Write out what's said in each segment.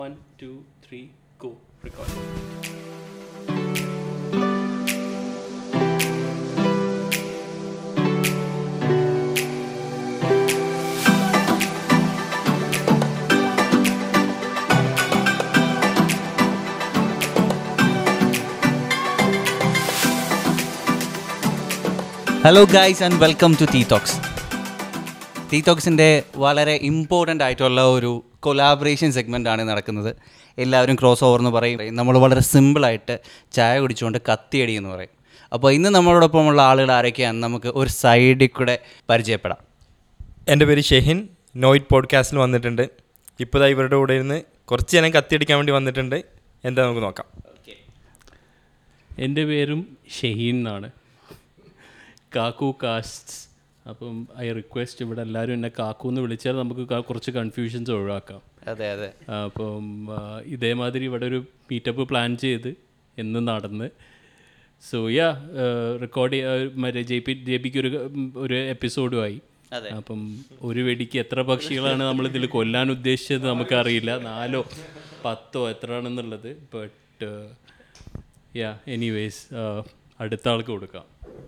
One, two, three, go. Record. Hello guys and welcome to T talks T ടോക്സിൻ്റെ വളരെ important ആയിട്ടുള്ള ഒരു collaboration segment ആണ് നടക്കുന്നത് എല്ലാവരും ക്രോസ് ഓവർ എന്ന് പറയും നമ്മൾ വളരെ സിമ്പിളായിട്ട് ചായ കുടിച്ചുകൊണ്ട് കത്തിയടി എന്ന് പറയും അപ്പോൾ ഇന്ന് നമ്മളോടൊപ്പമുള്ള ആളുകൾ ആരൊക്കെയാണെന്ന് നമുക്ക് ഒരു സൈഡിൽ കൂടെ പരിചയപ്പെടാം എൻ്റെ പേര് ഷെഹിൻ നോയിറ്റ് പോഡ്കാസ്റ്റിൽ വന്നിട്ടുണ്ട് ഇപ്പോൾ ദാ ഇവരുടെ കൂടെ ഇരുന്ന് കുറച്ച് നേരം കത്തിയടിക്കാൻ വേണ്ടി വന്നിട്ടുണ്ട് എന്താ നമുക്ക് നോക്കാം എൻ്റെ പേരും ഷഹീൻ എന്നാണ് കാക്കു കാസ്റ്റ്സ് അപ്പം ഐ റിക്വസ്റ്റ് ഇവിടെ എല്ലാവരും എന്നെ കാക്കു എന്ന് വിളിച്ചാൽ നമുക്ക് ക- കുറച്ച് കൺഫ്യൂഷൻസ് ഒഴിവാക്കാം അതെ അതെ ആ, അപ്പം ആ, ഇതേമാതിരി ഇവിടെ ഒരു മീറ്റപ്പ് പ്ലാൻ ചെയ്ത് എന്ന് നടന്ന് സോ യാ റെക്കോർഡ് മറ്റേ ജെ പി ജെ പിക്ക് ഒരു ഉം, ഒരു എപ്പിസോഡുമായി അതെ. അപ്പം ഒരു വെടിക്ക് എത്ര പക്ഷികളാണ് നമ്മൾ ഇതിൽ കൊല്ലാൻ ഉദ്ദേശിച്ചത് നമുക്കറിയില്ല നാലോ പത്തോ എത്ര ആണെന്നുള്ളത് ബട്ട് യാ എനിവേസ് അടുത്ത ആൾക്ക് കൊടുക്കാം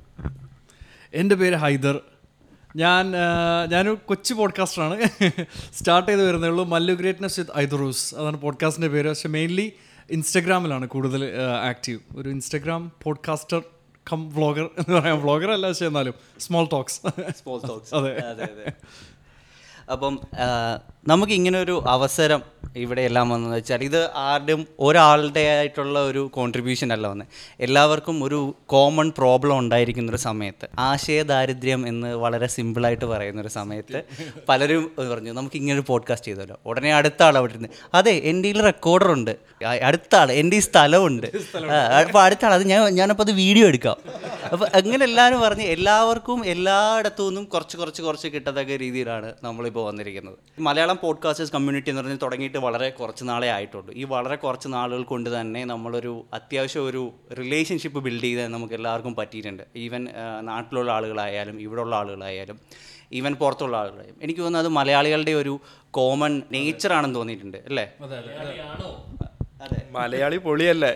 എൻ്റെ പേര് ഹൈദർ ഞാൻ ആ, ഞാനൊരു കൊച്ചു പോഡ്കാസ്റ്ററാണ് സ്റ്റാർട്ട് ചെയ്ത് വരുന്നേ ഉള്ളൂ മല്ലു ഗ്രേറ്റ്നസ് വിത്ത് ഐദറൂസ് അതാണ് പോഡ്കാസ്റ്റിൻ്റെ പേര് പക്ഷെ മെയിൻലി ഇൻസ്റ്റഗ്രാമിലാണ് കൂടുതൽ ആക്റ്റീവ് ഒരു ഇൻസ്റ്റഗ്രാം പോഡ്കാസ്റ്റർ കം വ്ളോഗർ എന്ന് പറയാം വ്ളോഗർ അല്ല പക്ഷേ എന്നാലും സ്മോൾ ടോക്സ് സ്മോൾ ടോക്സ് അതെ. അതെ അതെ അപ്പം ആ, നമുക്ക് ഇങ്ങനെ ഒരു അവസരം ഇവിടെ എല്ലാം വന്നതെന്ന് വെച്ചാൽ ഇത് ആരുടെയും ഒരാളുടെ ആയിട്ടുള്ള ഒരു കോൺട്രിബ്യൂഷൻ അല്ല വന്നത് എല്ലാവർക്കും ഒരു കോമൺ പ്രോബ്ലം ഉണ്ടായിരിക്കുന്ന ഒരു സമയത്ത് ആശയദാരിദ്ര്യം എന്ന് വളരെ സിമ്പിളായിട്ട് പറയുന്ന ഒരു സമയത്ത് പലരും പറഞ്ഞു നമുക്ക് ഇങ്ങനെ ഒരു പോഡ്കാസ്റ്റ് ചെയ്തല്ലോ ഉടനെ അടുത്ത ആൾ അവിടെ ഇരുന്ന് അതെ എൻ്റെ കയ്യിൽ റെക്കോർഡറുണ്ട് അടുത്ത ആൾ എൻ്റെ ഈ സ്ഥലമുണ്ട് അപ്പോൾ അടുത്ത ആൾ അത് ഞാൻ ഞാനപ്പോൾ അത് വീഡിയോ എടുക്കാം അപ്പോൾ അങ്ങനെ എല്ലാവരും പറഞ്ഞ് എല്ലാവർക്കും എല്ലായിടത്തു നിന്നും കുറച്ച് കുറച്ച് കുറച്ച് കിട്ടത്തക്ക രീതിയിലാണ് നമ്മളിപ്പോൾ വന്നിരിക്കുന്നത് മലയാളം പോഡ്കാസ്റ്റേഴ്സ് കമ്മ്യൂണിറ്റി എന്ന് പറഞ്ഞ് തുടങ്ങിയിട്ട് വളരെ കുറച്ച് നാളെ ആയിട്ടുള്ളൂ ഈ വളരെ കുറച്ച് നാളുകൾ കൊണ്ട് തന്നെ നമ്മളൊരു അത്യാവശ്യം ഒരു റിലേഷൻഷിപ്പ് ബിൽഡ് ചെയ്താൽ നമുക്ക് എല്ലാവർക്കും പറ്റിയിട്ടുണ്ട് ഈവൻ നാട്ടിലുള്ള ആളുകളായാലും ഇവിടെയുള്ള ആളുകളായാലും ഈവൻ പുറത്തുള്ള ആളുകളായാലും എനിക്ക് തോന്നുന്നത് അത് മലയാളികളുടെ ഒരു കോമൺ നേച്ചറാണെന്ന് തോന്നിയിട്ടുണ്ട് അല്ലേ അതെ മലയാളി പൊളിയല്ലേ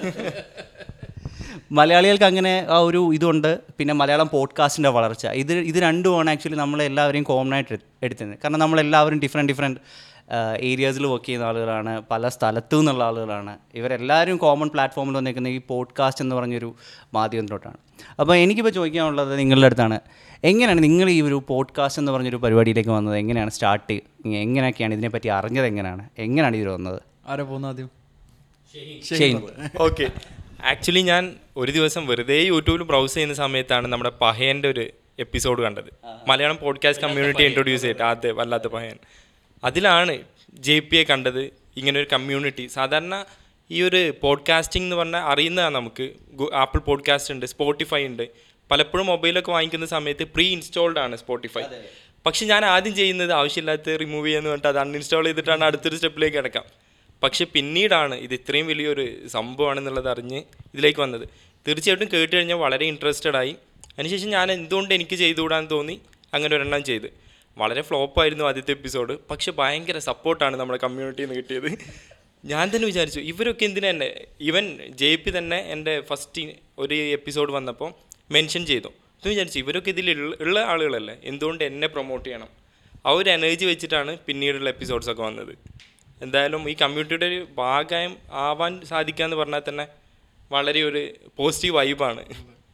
മലയാളികൾക്ക് അങ്ങനെ ആ ഒരു ഇതുണ്ട് പിന്നെ മലയാളം പോഡ്കാസ്റ്റിൻ്റെ വളർച്ച ഇത് ഇത് രണ്ടുമാണ് ആക്ച്വലി നമ്മളെല്ലാവരെയും കോമൺ ആയിട്ട് എടു- എടുത്തത് കാരണം നമ്മളെല്ലാവരും ഡിഫറെൻറ്റ് ഡിഫറെൻറ്റ് ഏരിയാസിൽ വർക്ക് ചെയ്യുന്ന ആളുകളാണ് പല സ്ഥലത്തു നിന്നുള്ള ആളുകളാണ് ഇവരെല്ലാവരും കോമൺ പ്ലാറ്റ്ഫോമിൽ വന്നിരിക്കുന്ന ഈ പോഡ്കാസ്റ്റ് എന്ന് പറഞ്ഞൊരു മാധ്യമത്തിലോട്ടാണ് അപ്പോൾ എനിക്കിപ്പോൾ ചോദിക്കാനുള്ളത് നിങ്ങളുടെ അടുത്താണ് എങ്ങനെയാണ് നിങ്ങൾ ഈ ഒരു പോഡ്കാസ്റ്റ് എന്ന് പറഞ്ഞൊരു പരിപാടിയിലേക്ക് വന്നത് എങ്ങനെയാണ് സ്റ്റാർട്ട് എങ്ങനെയൊക്കെയാണ് ഇതിനെപ്പറ്റി അറിഞ്ഞത് എങ്ങനെയാണ് എങ്ങനെയാണ് ഇതിൽ വന്നത് ആരാ പോകുന്ന ആദ്യം ഷെയ്ൻ ഓക്കെ ആക്ച്വലി ഞാൻ ഒരു ദിവസം വെറുതെ യൂട്യൂബിൽ ബ്രൗസ് ചെയ്യുന്ന സമയത്താണ് നമ്മുടെ പഹയൻ്റെ ഒരു എപ്പിസോഡ് കണ്ടത് മലയാളം പോഡ്കാസ്റ്റ് കമ്മ്യൂണിറ്റി ഇൻട്രൊഡ്യൂസ് ചെയ്തിട്ട് അതെ വല്ലാത്ത പഹയൻ അതിലാണ് ജെ പി എ കണ്ടത് ഇങ്ങനെ ഒരു കമ്മ്യൂണിറ്റി സാധാരണ ഈ ഒരു പോഡ്കാസ്റ്റിംഗ് എന്ന് പറഞ്ഞാൽ അറിയുന്നതാണ് നമുക്ക് ആപ്പിൾ പോഡ്കാസ്റ്റ് ഉണ്ട് സ്പോട്ടിഫൈ ഉണ്ട് പലപ്പോഴും മൊബൈലൊക്കെ വാങ്ങിക്കുന്ന സമയത്ത് പ്രീ ഇൻസ്റ്റാൾഡ് ആണ് സ്പോട്ടിഫൈ പക്ഷെ ഞാൻ ആദ്യം ചെയ്യുന്നത് ആവശ്യമില്ലാത്ത റിമൂവ് ചെയ്യാന്ന് പറഞ്ഞിട്ട് അത് അൺഇൻസ്റ്റാൾ ചെയ്തിട്ടാണ് അടുത്തൊരു സ്റ്റെപ്പിലേക്ക് കിടക്കാം പക്ഷെ പിന്നീടാണ് ഇത് ഇത്രയും വലിയൊരു സംഭവമാണെന്നുള്ളത് അറിഞ്ഞ് ഇതിലേക്ക് വന്നത് തീർച്ചയായിട്ടും കേട്ട് കഴിഞ്ഞാൽ വളരെ ഇൻട്രസ്റ്റഡ് ആയി അതിനുശേഷം ഞാൻ എന്തുകൊണ്ട് എനിക്ക് ചെയ്തുകൂടാന്ന് തോന്നി അങ്ങനെ ഒരെണ്ണം ചെയ്ത് വളരെ ഫ്ലോപ്പായിരുന്നു ആദ്യത്തെ എപ്പിസോഡ് പക്ഷെ ഭയങ്കര സപ്പോർട്ടാണ് നമ്മുടെ കമ്മ്യൂണിറ്റിയിൽ നിന്ന് കിട്ടിയത് ഞാൻ തന്നെ വിചാരിച്ചു ഇവരൊക്കെ എന്തിനാ എന്നെ ഈവൻ ജെ പി തന്നെ എൻ്റെ ഫസ്റ്റ് ഒരു എപ്പിസോഡ് വന്നപ്പോൾ മെൻഷൻ ചെയ്തു എന്ന് വിചാരിച്ചു ഇവരൊക്കെ ഇതിൽ ഉള്ള- ഉള്ള ആളുകളല്ലേ എന്തുകൊണ്ട് എന്നെ പ്രൊമോട്ട് ചെയ്യണം ആ ഒരു എനർജി വെച്ചിട്ടാണ് പിന്നീടുള്ള എപ്പിസോഡ്സ് ഒക്കെ വന്നത് എന്തായാലും ഈ കമ്മ്യൂണിറ്റിയുടെ ഒരു ഭാഗം ആവാൻ സാധിക്കുക എന്ന് പറഞ്ഞാൽ തന്നെ വളരെ ഒരു പോസിറ്റീവ് വൈബാണ്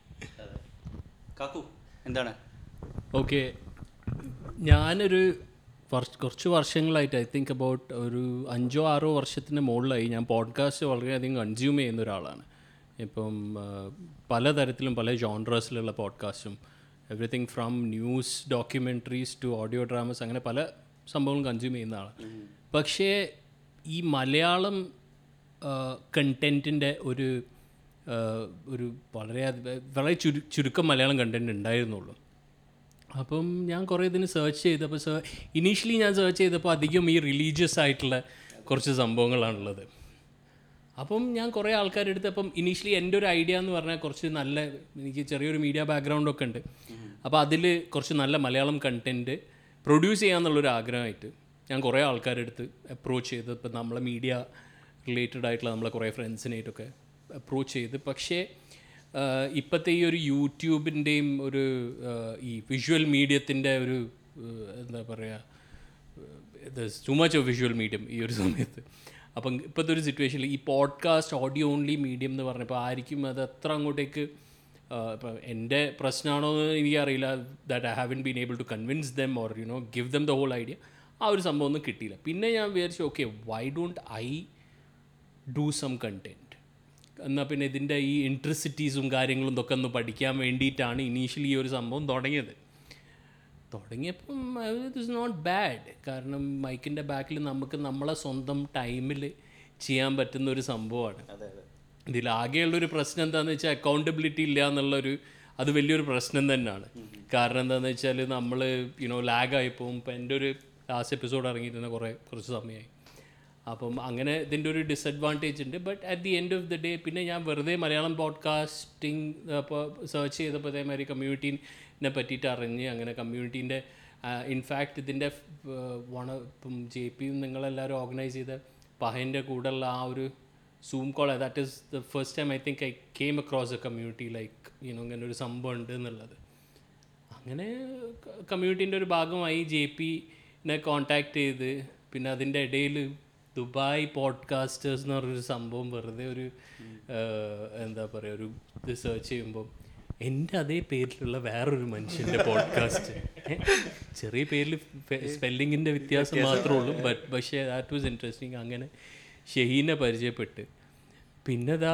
കാക്കു എന്താണ് ഓക്കെ ഞാനൊരു വർഷ കുറച്ച് വർഷങ്ങളായിട്ട് ഐ തിങ്ക് അബൌട്ട് ഒരു അഞ്ചോ ആറോ വർഷത്തിന് മുകളിലായി ഞാൻ പോഡ്കാസ്റ്റ് വളരെയധികം കൺസ്യൂം ചെയ്യുന്ന ഒരാളാണ് ഇപ്പം ആ, പലതരത്തിലും പല ജോൺറസിലുള്ള പോഡ്കാസ്റ്റും everything from news documentaries to audio dramas അങ്ങനെ പല സംഭവങ്ങളും കൺസ്യൂം ചെയ്യുന്ന ആളാണ് പക്ഷേ ഈ മലയാളം കണ്ടൻറ്റിൻ്റെ ഒരു ആ, ഒരു വളരെ അധി- വളരെ ചുരു ചുരുക്കം മലയാളം കണ്ടൻറ് ഉണ്ടായിരുന്നുള്ളൂ അപ്പം ഞാൻ കുറേ ഇതിന് സെർച്ച് ചെയ്തപ്പോൾ സേ ഇനീഷ്യലി ഞാൻ സെർച്ച് ചെയ്തപ്പോൾ അധികം ഈ റിലീജിയസ് ആയിട്ടുള്ള കുറച്ച് സംഭവങ്ങളാണുള്ളത് അപ്പം ഞാൻ കുറേ ആൾക്കാരുടെ അടുത്ത് അപ്പം ഇനീഷ്യലി എൻ്റെ ഒരു ഐഡിയ എന്ന് പറഞ്ഞാൽ കുറച്ച് നല്ല എനിക്ക് ചെറിയൊരു മീഡിയ ബാക്ക്ഗ്രൗണ്ടൊക്കെ ഉണ്ട് അപ്പോൾ അതിൽ കുറച്ച് നല്ല മലയാളം കണ്ടൻറ്റ് പ്രൊഡ്യൂസ് ചെയ്യാന്നുള്ളൊരു ആഗ്രഹമായിട്ട് ഞാൻ കുറേ ആൾക്കാരുടെ അടുത്ത് അപ്രോച്ച് ചെയ്ത് ഇപ്പം നമ്മളെ മീഡിയ റിലേറ്റഡ് ആയിട്ടുള്ള നമ്മളെ കുറേ ഫ്രണ്ട്സിനായിട്ടൊക്കെ അപ്രോച്ച് ചെയ്ത് പക്ഷേ ആഹ് ഇപ്പോഴത്തെ ഈ ഒരു യൂട്യൂബിൻ്റെയും ഒരു ആഹ് ഈ വിഷ്വൽ മീഡിയത്തിൻ്റെ ഒരു ആഹ് എന്താ പറയുക too much of visual medium ഈ ഒരു സമയത്ത് അപ്പം ഇപ്പോഴത്തെ ഒരു സിറ്റുവേഷനിൽ ഈ പോഡ്കാസ്റ്റ് ഓഡിയോ ഓൺലി മീഡിയം എന്ന് പറഞ്ഞപ്പോൾ ആയിരിക്കും അത് അത്ര അങ്ങോട്ടേക്ക് ഇപ്പം എൻ്റെ പ്രശ്നമാണോ എന്ന് എനിക്കറിയില്ല that I haven't been able to convince them or you know give them the whole idea ആ ഒരു സംഭവം ഒന്നും കിട്ടിയില്ല പിന്നെ ഞാൻ വിചാരിച്ചു okay why don't I do some content എന്നാൽ പിന്നെ ഇതിൻ്റെ ഈ ഇൻട്രസിറ്റീസും കാര്യങ്ങളും ഇതൊക്കെ ഒന്ന് പഠിക്കാൻ വേണ്ടിയിട്ടാണ് ഇനീഷ്യലി ഈ ഒരു സംഭവം തുടങ്ങിയത് തുടങ്ങിയപ്പം ഇറ്റ് ഇസ് നോട്ട് ബാഡ് കാരണം മൈക്കിൻ്റെ ബാക്കിൽ നമുക്ക് നമ്മളെ സ്വന്തം ടൈമിൽ ചെയ്യാൻ പറ്റുന്ന ഒരു സംഭവമാണ് ഇതിലാകെയുള്ളൊരു പ്രശ്നം എന്താണെന്ന് വെച്ചാൽ അക്കൗണ്ടബിലിറ്റി ഇല്ല എന്നുള്ളൊരു അത് വലിയൊരു പ്രശ്നം തന്നെയാണ് കാരണം എന്താണെന്ന് വെച്ചാൽ നമ്മൾ യുനോ ലാഗായി പോകും ഇപ്പം എൻ്റെ ഒരു ലാസ്റ്റ് എപ്പിസോഡ് ഇറങ്ങിയിട്ട് തന്നെ കുറേ കുറച്ച് സമയമായി അപ്പം അങ്ങനെ ഇതിൻ്റെ ഒരു ഡിസഡ്വാൻറ്റേജ് ഉണ്ട് but at the end of the day പിന്നെ ഞാൻ വെറുതെ മലയാളം പോഡ്കാസ്റ്റിംഗ് അപ്പോൾ സെർച്ച് ചെയ്തപ്പോൾ അതേമാതിരി കമ്മ്യൂണിറ്റീനെ പറ്റിയിട്ട് അറിഞ്ഞ് അങ്ങനെ കമ്മ്യൂണിറ്റീൻ്റെ ഇൻഫാക്റ്റ് ഇതിൻ്റെ വണ ഇപ്പം ജെ പിയും നിങ്ങളെല്ലാവരും ഓർഗനൈസ് ചെയ്ത പഹൻ്റെ കൂടെയുള്ള ആ ഒരു zoom call that is the first time I think I came across a community like you know ഇങ്ങനെ ഒരു സംഭവം ഉണ്ട് എന്നുള്ളത് അങ്ങനെ കമ്മ്യൂണിറ്റീൻ്റെ ഒരു ഭാഗമായി ജെ പിനെ കോണ്ടാക്ട് ചെയ്ത് പിന്നെ അതിൻ്റെ ഇടയിൽ ദുബായ് പോഡ്കാസ്റ്റേഴ്സ് എന്ന് പറഞ്ഞൊരു സംഭവം വെറുതെ ഒരു ആഹ്, എന്താ പറയുക ഒരു ഇത് സെർച്ച് ചെയ്യുമ്പോൾ എൻ്റെ അതേ പേരിലുള്ള വേറൊരു മനുഷ്യൻ്റെ പോഡ്കാസ്റ്റ് ചെറിയ പേരിൽ സ്പെല്ലിങ്ങിൻ്റെ വ്യത്യാസം മാത്രമേ ഉള്ളൂ ബട്ട് പക്ഷേ ദാറ്റ് വാസ് ഇൻട്രസ്റ്റിംഗ് അങ്ങനെ ഷഹീനെ പരിചയപ്പെട്ട് പിന്നെ ഇതാ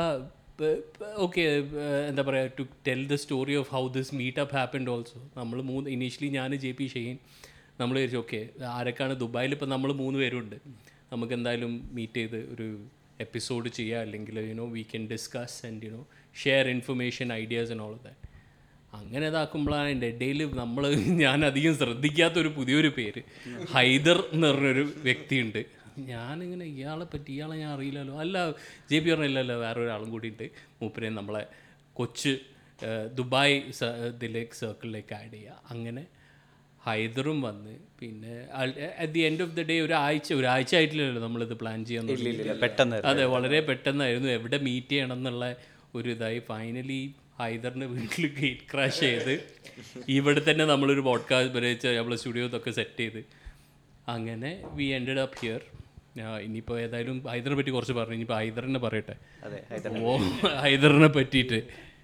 ഓക്കെ എന്താ പറയുക to tell the story of how this meet up happened also നമ്മൾ മൂന്ന് ഇനീഷ്യലി ഞാൻ ജെ പി ഷെയ്ൻ നമ്മൾ വിചാരിച്ചു ഓക്കെ ആരൊക്കെയാണ് ദുബായിൽ ഇപ്പം നമ്മൾ മൂന്ന് പേരുണ്ട് നമുക്ക് എന്തായാലും മീറ്റ് ചെയ്ത് ഒരു എപ്പിസോഡ് ചെയ്യുക അല്ലെങ്കിൽ you know we can discuss and you know share information ideas and all that അങ്ങനെ ഇതാക്കുമ്പോഴാണ് എൻ്റെ ഇടയിൽ നമ്മൾ ഞാൻ അധികം ശ്രദ്ധിക്കാത്തൊരു പുതിയൊരു പേര് ഹൈദർ എന്ന് പറഞ്ഞൊരു വ്യക്തിയുണ്ട് ഞാനിങ്ങനെ ഇയാളെ പറ്റി ഇയാളെ ഞാൻ അറിയില്ലല്ലോ അല്ല ജെ പി പറഞ്ഞില്ലല്ലോ വേറെ ഒരാളും കൂടിയിട്ട് മൂപ്പരെ നമ്മളെ കൊച്ച് ആ, ദുബായ് സ- ഇതിലേക്ക് സർക്കിളിലേക്ക് ആഡ് ചെയ്യുക അങ്ങനെ ഹൈദറും വന്ന് പിന്നെ at the end of the day ഒരാഴ്ച ഒരാഴ്ച ആയിട്ടില്ലല്ലോ നമ്മളിത് പ്ലാൻ ചെയ്യാൻ തുടങ്ങിയിട്ട്. പെട്ടെന്ന് അതെ വളരെ പെട്ടെന്നായിരുന്നു എവിടെ മീറ്റ് ചെയ്യണം എന്നുള്ള ഒരു ഇതായി ഫൈനലി ഹൈദറിൻ്റെ വീട്ടിൽ ഗേറ്റ് ക്രാഷ് ചെയ്ത് ഇവിടെ തന്നെ നമ്മളൊരു പോഡ്കാസ്റ്റ് വരച്ച് നമ്മൾ സ്റ്റുഡിയോത്തൊക്കെ സെറ്റ് ചെയ്ത് അങ്ങനെ വി എൻഡഡ് അപ്പ് ഹിയർ ഇനിയിപ്പോൾ ഏതായാലും ഹൈദറിനെ പറ്റി കുറച്ച് പറഞ്ഞു ഇനിയിപ്പോൾ ഹൈദറിനെ പറയട്ടെ അതെ ഓ ഹൈദറിനെ പറ്റിയിട്ട്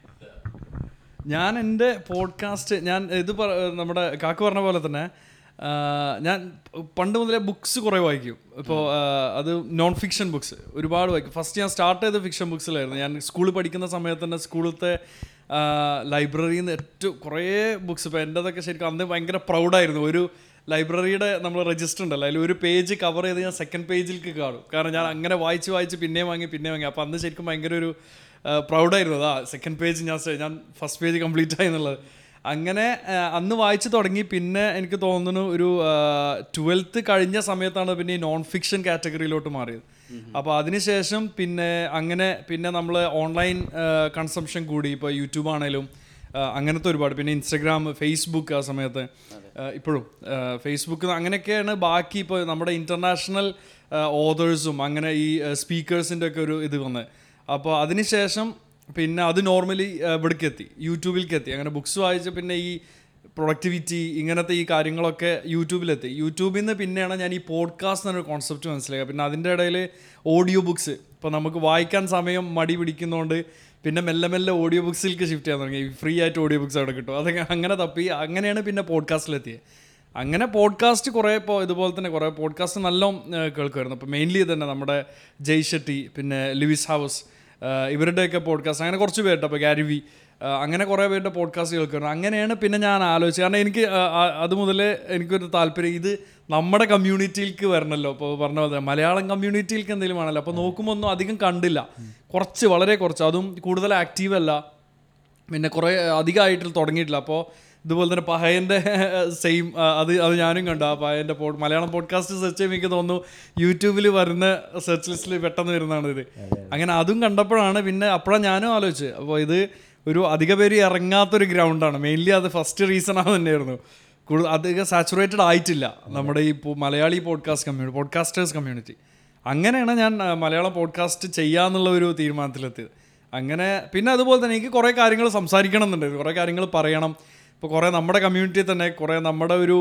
ഞാൻ എൻ്റെ പോഡ്കാസ്റ്റ് ഞാൻ ഇത് പറ നമ്മുടെ കാക്കു പറഞ്ഞ പോലെ തന്നെ ആ, ഞാൻ പണ്ട് മുതലേ ബുക്സ് കുറേ വായിക്കും ഇപ്പോൾ അത് നോൺ ഫിക്ഷൻ ബുക്സ് ഒരുപാട് വായിക്കും ഫസ്റ്റ് ഞാൻ സ്റ്റാർട്ട് ചെയ്ത ഫിക്ഷൻ ബുക്സിലായിരുന്നു ഞാൻ സ്കൂളിൽ പഠിക്കുന്ന സമയത്ത് തന്നെ സ്കൂളിലത്തെ ലൈബ്രറിയിൽ നിന്ന് ഏറ്റവും കുറേ ബുക്സ് ഇപ്പോൾ എൻ്റെതൊക്കെ ശരിക്കും അന്ന് ഭയങ്കര പ്രൗഡായിരുന്നു ഒരു ലൈബ്രറിയുടെ നമ്മൾ രജിസ്റ്റർ ഉണ്ടല്ലോ അതിൽ ഒരു പേജ് കവർ ചെയ്ത് ഞാൻ സെക്കൻഡ് പേജിലേക്ക് കാണും കാരണം ഞാൻ അങ്ങനെ വായിച്ച് വായിച്ച് പിന്നെയും വാങ്ങി പിന്നെയും വാങ്ങി അപ്പോൾ അന്ന് ശരിക്കും ഭയങ്കര ഒരു പ്രൗഡായിരുന്നു അതാ സെക്കൻഡ് പേജ് ഞാൻ സ- ഞാൻ ഫസ്റ്റ് പേജ് കംപ്ലീറ്റ് ആയി എന്നുള്ളത് അങ്ങനെ ആ, അന്ന് വായിച്ചു തുടങ്ങി പിന്നെ എനിക്ക് തോന്നുന്നു ഒരു ട്വൽത്ത് കഴിഞ്ഞ സമയത്താണ് പിന്നെ ഈ നോൺ ഫിക്ഷൻ കാറ്റഗറിയിലോട്ട് മാറിയത് അപ്പോൾ അതിനുശേഷം പിന്നെ അങ്ങനെ പിന്നെ നമ്മൾ ഓൺലൈൻ കൺസംഷൻ കൂടി ഇപ്പോൾ യൂട്യൂബ് ആണേലും ആ, അങ്ങനത്തെ ഒരുപാട് പിന്നെ ഇൻസ്റ്റഗ്രാം ഫേസ്ബുക്ക് ആ സമയത്ത് ആ, ഇപ്പോഴും ഫേസ്ബുക്ക് അങ്ങനെയൊക്കെയാണ് ബാക്കി ഇപ്പോൾ നമ്മുടെ ഇൻ്റർനാഷണൽ ഓതേഴ്സും അങ്ങനെ ഈ സ്പീക്കേഴ്സിൻ്റെ ഒക്കെ ഒരു ഇത് വന്നത് അപ്പോൾ അതിനുശേഷം പിന്നെ അത് നോർമലി ഇവിടേക്ക് എത്തി യൂട്യൂബിലേക്ക് എത്തി അങ്ങനെ ബുക്സ് വായിച്ച പിന്നെ ഈ പ്രൊഡക്ടിവിറ്റി ഇങ്ങനത്തെ ഈ കാര്യങ്ങളൊക്കെ യൂട്യൂബിലെത്തി യൂട്യൂബിൽ നിന്ന് പിന്നെയാണ് ഞാൻ ഈ പോഡ്കാസ്റ്റ് എന്നൊരു കോൺസെപ്റ്റ് മനസ്സിലാക്കുക പിന്നെ അതിൻ്റെ ഇടയിൽ ഓഡിയോ ബുക്സ് ഇപ്പോൾ നമുക്ക് വായിക്കാൻ സമയം മടി പിടിക്കുന്നതുകൊണ്ട് പിന്നെ മെല്ലെ മെല്ലെ ഓഡിയോ ബുക്സിലേക്ക് ഷിഫ്റ്റ് ചെയ്യാൻ തുടങ്ങി ഫ്രീ ആയിട്ട് ഓഡിയോ ബുക്സ് അവിടെ കിട്ടും അതൊക്കെ അങ്ങനെ തപ്പി അങ്ങനെയാണ് പിന്നെ പോഡ്കാസ്റ്റിലെത്തിയത് അങ്ങനെ പോഡ്കാസ്റ്റ് കുറേ ഇപ്പോൾ ഇതുപോലെ തന്നെ കുറേ പോഡ്കാസ്റ്റ് നല്ല കേൾക്കുമായിരുന്നു അപ്പോൾ മെയിൻലി തന്നെ നമ്മുടെ ജയ് ഷെട്ടി പിന്നെ ലിവിസ് ഹൗസ് ആഹ് ഇവരുടെയൊക്കെ പോഡ്കാസ്റ്റ് അങ്ങനെ കുറച്ച് പേരുണ്ട് അപ്പോൾ ഗാരിവി അങ്ങനെ കുറേ പേരുടെ പോഡ്കാസ്റ്റ് കേൾക്കുമായിരുന്നു അങ്ങനെയാണ് പിന്നെ ഞാൻ ആലോചിച്ചത് കാരണം എനിക്ക് ആ, ആ, അത് മുതലേ എനിക്കൊരു താല്പര്യം ഇത് നമ്മുടെ കമ്മ്യൂണിറ്റിയിലേക്ക് വരണമല്ലോ ഇപ്പോൾ പറഞ്ഞ പോലെ തന്നെ മലയാളം കമ്മ്യൂണിറ്റിയിലേക്ക് എന്തെങ്കിലും ആണല്ലോ അപ്പോൾ നോക്കുമ്പോൾ ഒന്നും അധികം കണ്ടില്ല കുറച്ച് വളരെ കുറച്ച് അതും കൂടുതൽ ആക്റ്റീവ് അല്ല പിന്നെ കുറേ അധികമായിട്ട് തുടങ്ങിയിട്ടില്ല അപ്പോൾ ഇതുപോലെ തന്നെ പഹയൻ്റെ സെയിം അത് അത് ഞാനും കണ്ടു ആ പഹയൻ്റെ പോഡ് മലയാളം പോഡ്കാസ്റ്റ് സെർച്ച് ചെയ്യുമ്പോൾ എനിക്ക് തോന്നുന്നു യൂട്യൂബിൽ വരുന്ന സെർച്ച് ലിസ്റ്റിൽ പെട്ടെന്ന് വരുന്നതാണ് ഇത് അങ്ങനെ അതും കണ്ടപ്പോഴാണ് പിന്നെ അപ്പോഴാണ് ഞാനും ആലോചിച്ച് അപ്പോൾ ഇത് ഒരു അധിക പേര് ഇറങ്ങാത്തൊരു ഗ്രൗണ്ടാണ് മെയിൻലി അത് ഫസ്റ്റ് റീസൺ അത് തന്നെയായിരുന്നു കൂടുതൽ അധികം സാച്ചുറേറ്റഡ് ആയിട്ടില്ല നമ്മുടെ ഈ പോ- Malayali podcast community podcasters community അങ്ങനെയാണ് ഞാൻ ആ, മലയാളം പോഡ്കാസ്റ്റ് ചെയ്യാന്നുള്ള ഒരു തീരുമാനത്തിലെത്തിയത് അങ്ങനെ പിന്നെ അതുപോലെ തന്നെ എനിക്ക് കുറേ കാര്യങ്ങൾ സംസാരിക്കണം എന്നുണ്ട് കുറേ കാര്യങ്ങൾ പറയണം ഇപ്പോൾ കുറേ നമ്മുടെ കമ്മ്യൂണിറ്റി തന്നെ കുറേ നമ്മുടെ ഒരു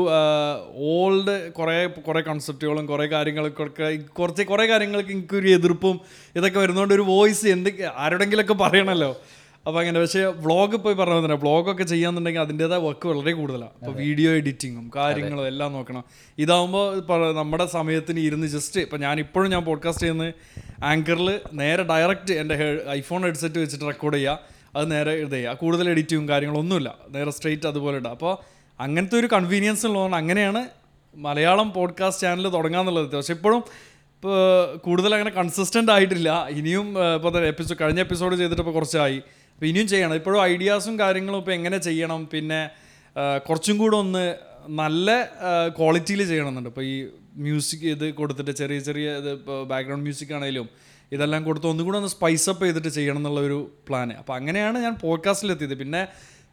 ഓൾഡ് കുറേ കുറേ കൺസെപ്റ്റുകളും കുറേ കാര്യങ്ങൾക്കൊക്കെ കുറച്ച് കുറേ കാര്യങ്ങൾക്ക് എനിക്കൊരു എതിർപ്പും ഇതൊക്കെ വരുന്നതുകൊണ്ട് ഒരു വോയിസ് എന്തൊക്കെ ആരോടെങ്കിലൊക്കെ പറയണമല്ലോ അപ്പോൾ അങ്ങനെ പക്ഷേ വ്ളോഗ് ഇപ്പോൾ പറഞ്ഞ തന്നെ വ്ളോഗൊക്കെ ചെയ്യാന്നുണ്ടെങ്കിൽ അതിൻ്റെതായ വർക്ക് വളരെ കൂടുതലാണ് അപ്പോൾ വീഡിയോ എഡിറ്റിങ്ങും കാര്യങ്ങളും എല്ലാം നോക്കണം ഇതാവുമ്പോൾ നമ്മുടെ സമയത്തിന് ഇരുന്ന് ജസ്റ്റ് ഇപ്പം ഞാൻ ഇപ്പോഴും ഞാൻ പോഡ്കാസ്റ്റ് ചെയ്യുന്നത് ആങ്കറിൽ നേരെ ഡയറക്റ്റ് എൻ്റെ ഐഫോൺ ഹെഡ്സെറ്റ് വെച്ചിട്ട് റെക്കോർഡ് ചെയ്യുക അത് നേരെ ഇത് ചെയ്യുക കൂടുതൽ എഡിറ്റിങ്ങും കാര്യങ്ങളൊന്നുമില്ല നേരെ സ്ട്രെയിറ്റ് അതുപോലെ ഇടുക അപ്പോൾ അങ്ങനത്തെ ഒരു കൺവീനിയൻസ് ഉള്ളതുകൊണ്ട് അങ്ങനെയാണ് മലയാളം പോഡ്കാസ്റ്റ് ചാനൽ തുടങ്ങാന്നുള്ളത് പക്ഷെ ഇപ്പോഴും ഇപ്പോൾ കൂടുതൽ അങ്ങനെ കൺസിസ്റ്റൻ്റ് ആയിട്ടില്ല ഇനിയും ഇപ്പോൾ എപ്പിസോഡ് കഴിഞ്ഞ എപ്പിസോഡ് ചെയ്തിട്ട് ഇപ്പോൾ കുറച്ചായി അപ്പോൾ ഇനിയും ചെയ്യണം ഇപ്പോഴും ഐഡിയാസും കാര്യങ്ങളും ഇപ്പോൾ എങ്ങനെ ചെയ്യണം പിന്നെ ആ, കുറച്ചും കൂടെ ഒന്ന് നല്ല ക്വാളിറ്റിയിൽ ചെയ്യണമെന്നുണ്ട് ഇപ്പോൾ ഈ മ്യൂസിക് ഇത് കൊടുത്തിട്ട് ചെറിയ ചെറിയ ഇത് ഇപ്പോൾ ബാക്ക്ഗ്രൗണ്ട് മ്യൂസിക് ആണെങ്കിലും ഇതെല്ലാം കൊടുത്ത് ഒന്നും കൂടെ ഒന്ന് സ്പൈസ് അപ്പ് ചെയ്തിട്ട് ചെയ്യണം എന്നുള്ള ഒരു പ്ലാന് അപ്പോൾ അങ്ങനെയാണ് ഞാൻ പോഡ്കാസ്റ്റിലെത്തിയത് പിന്നെ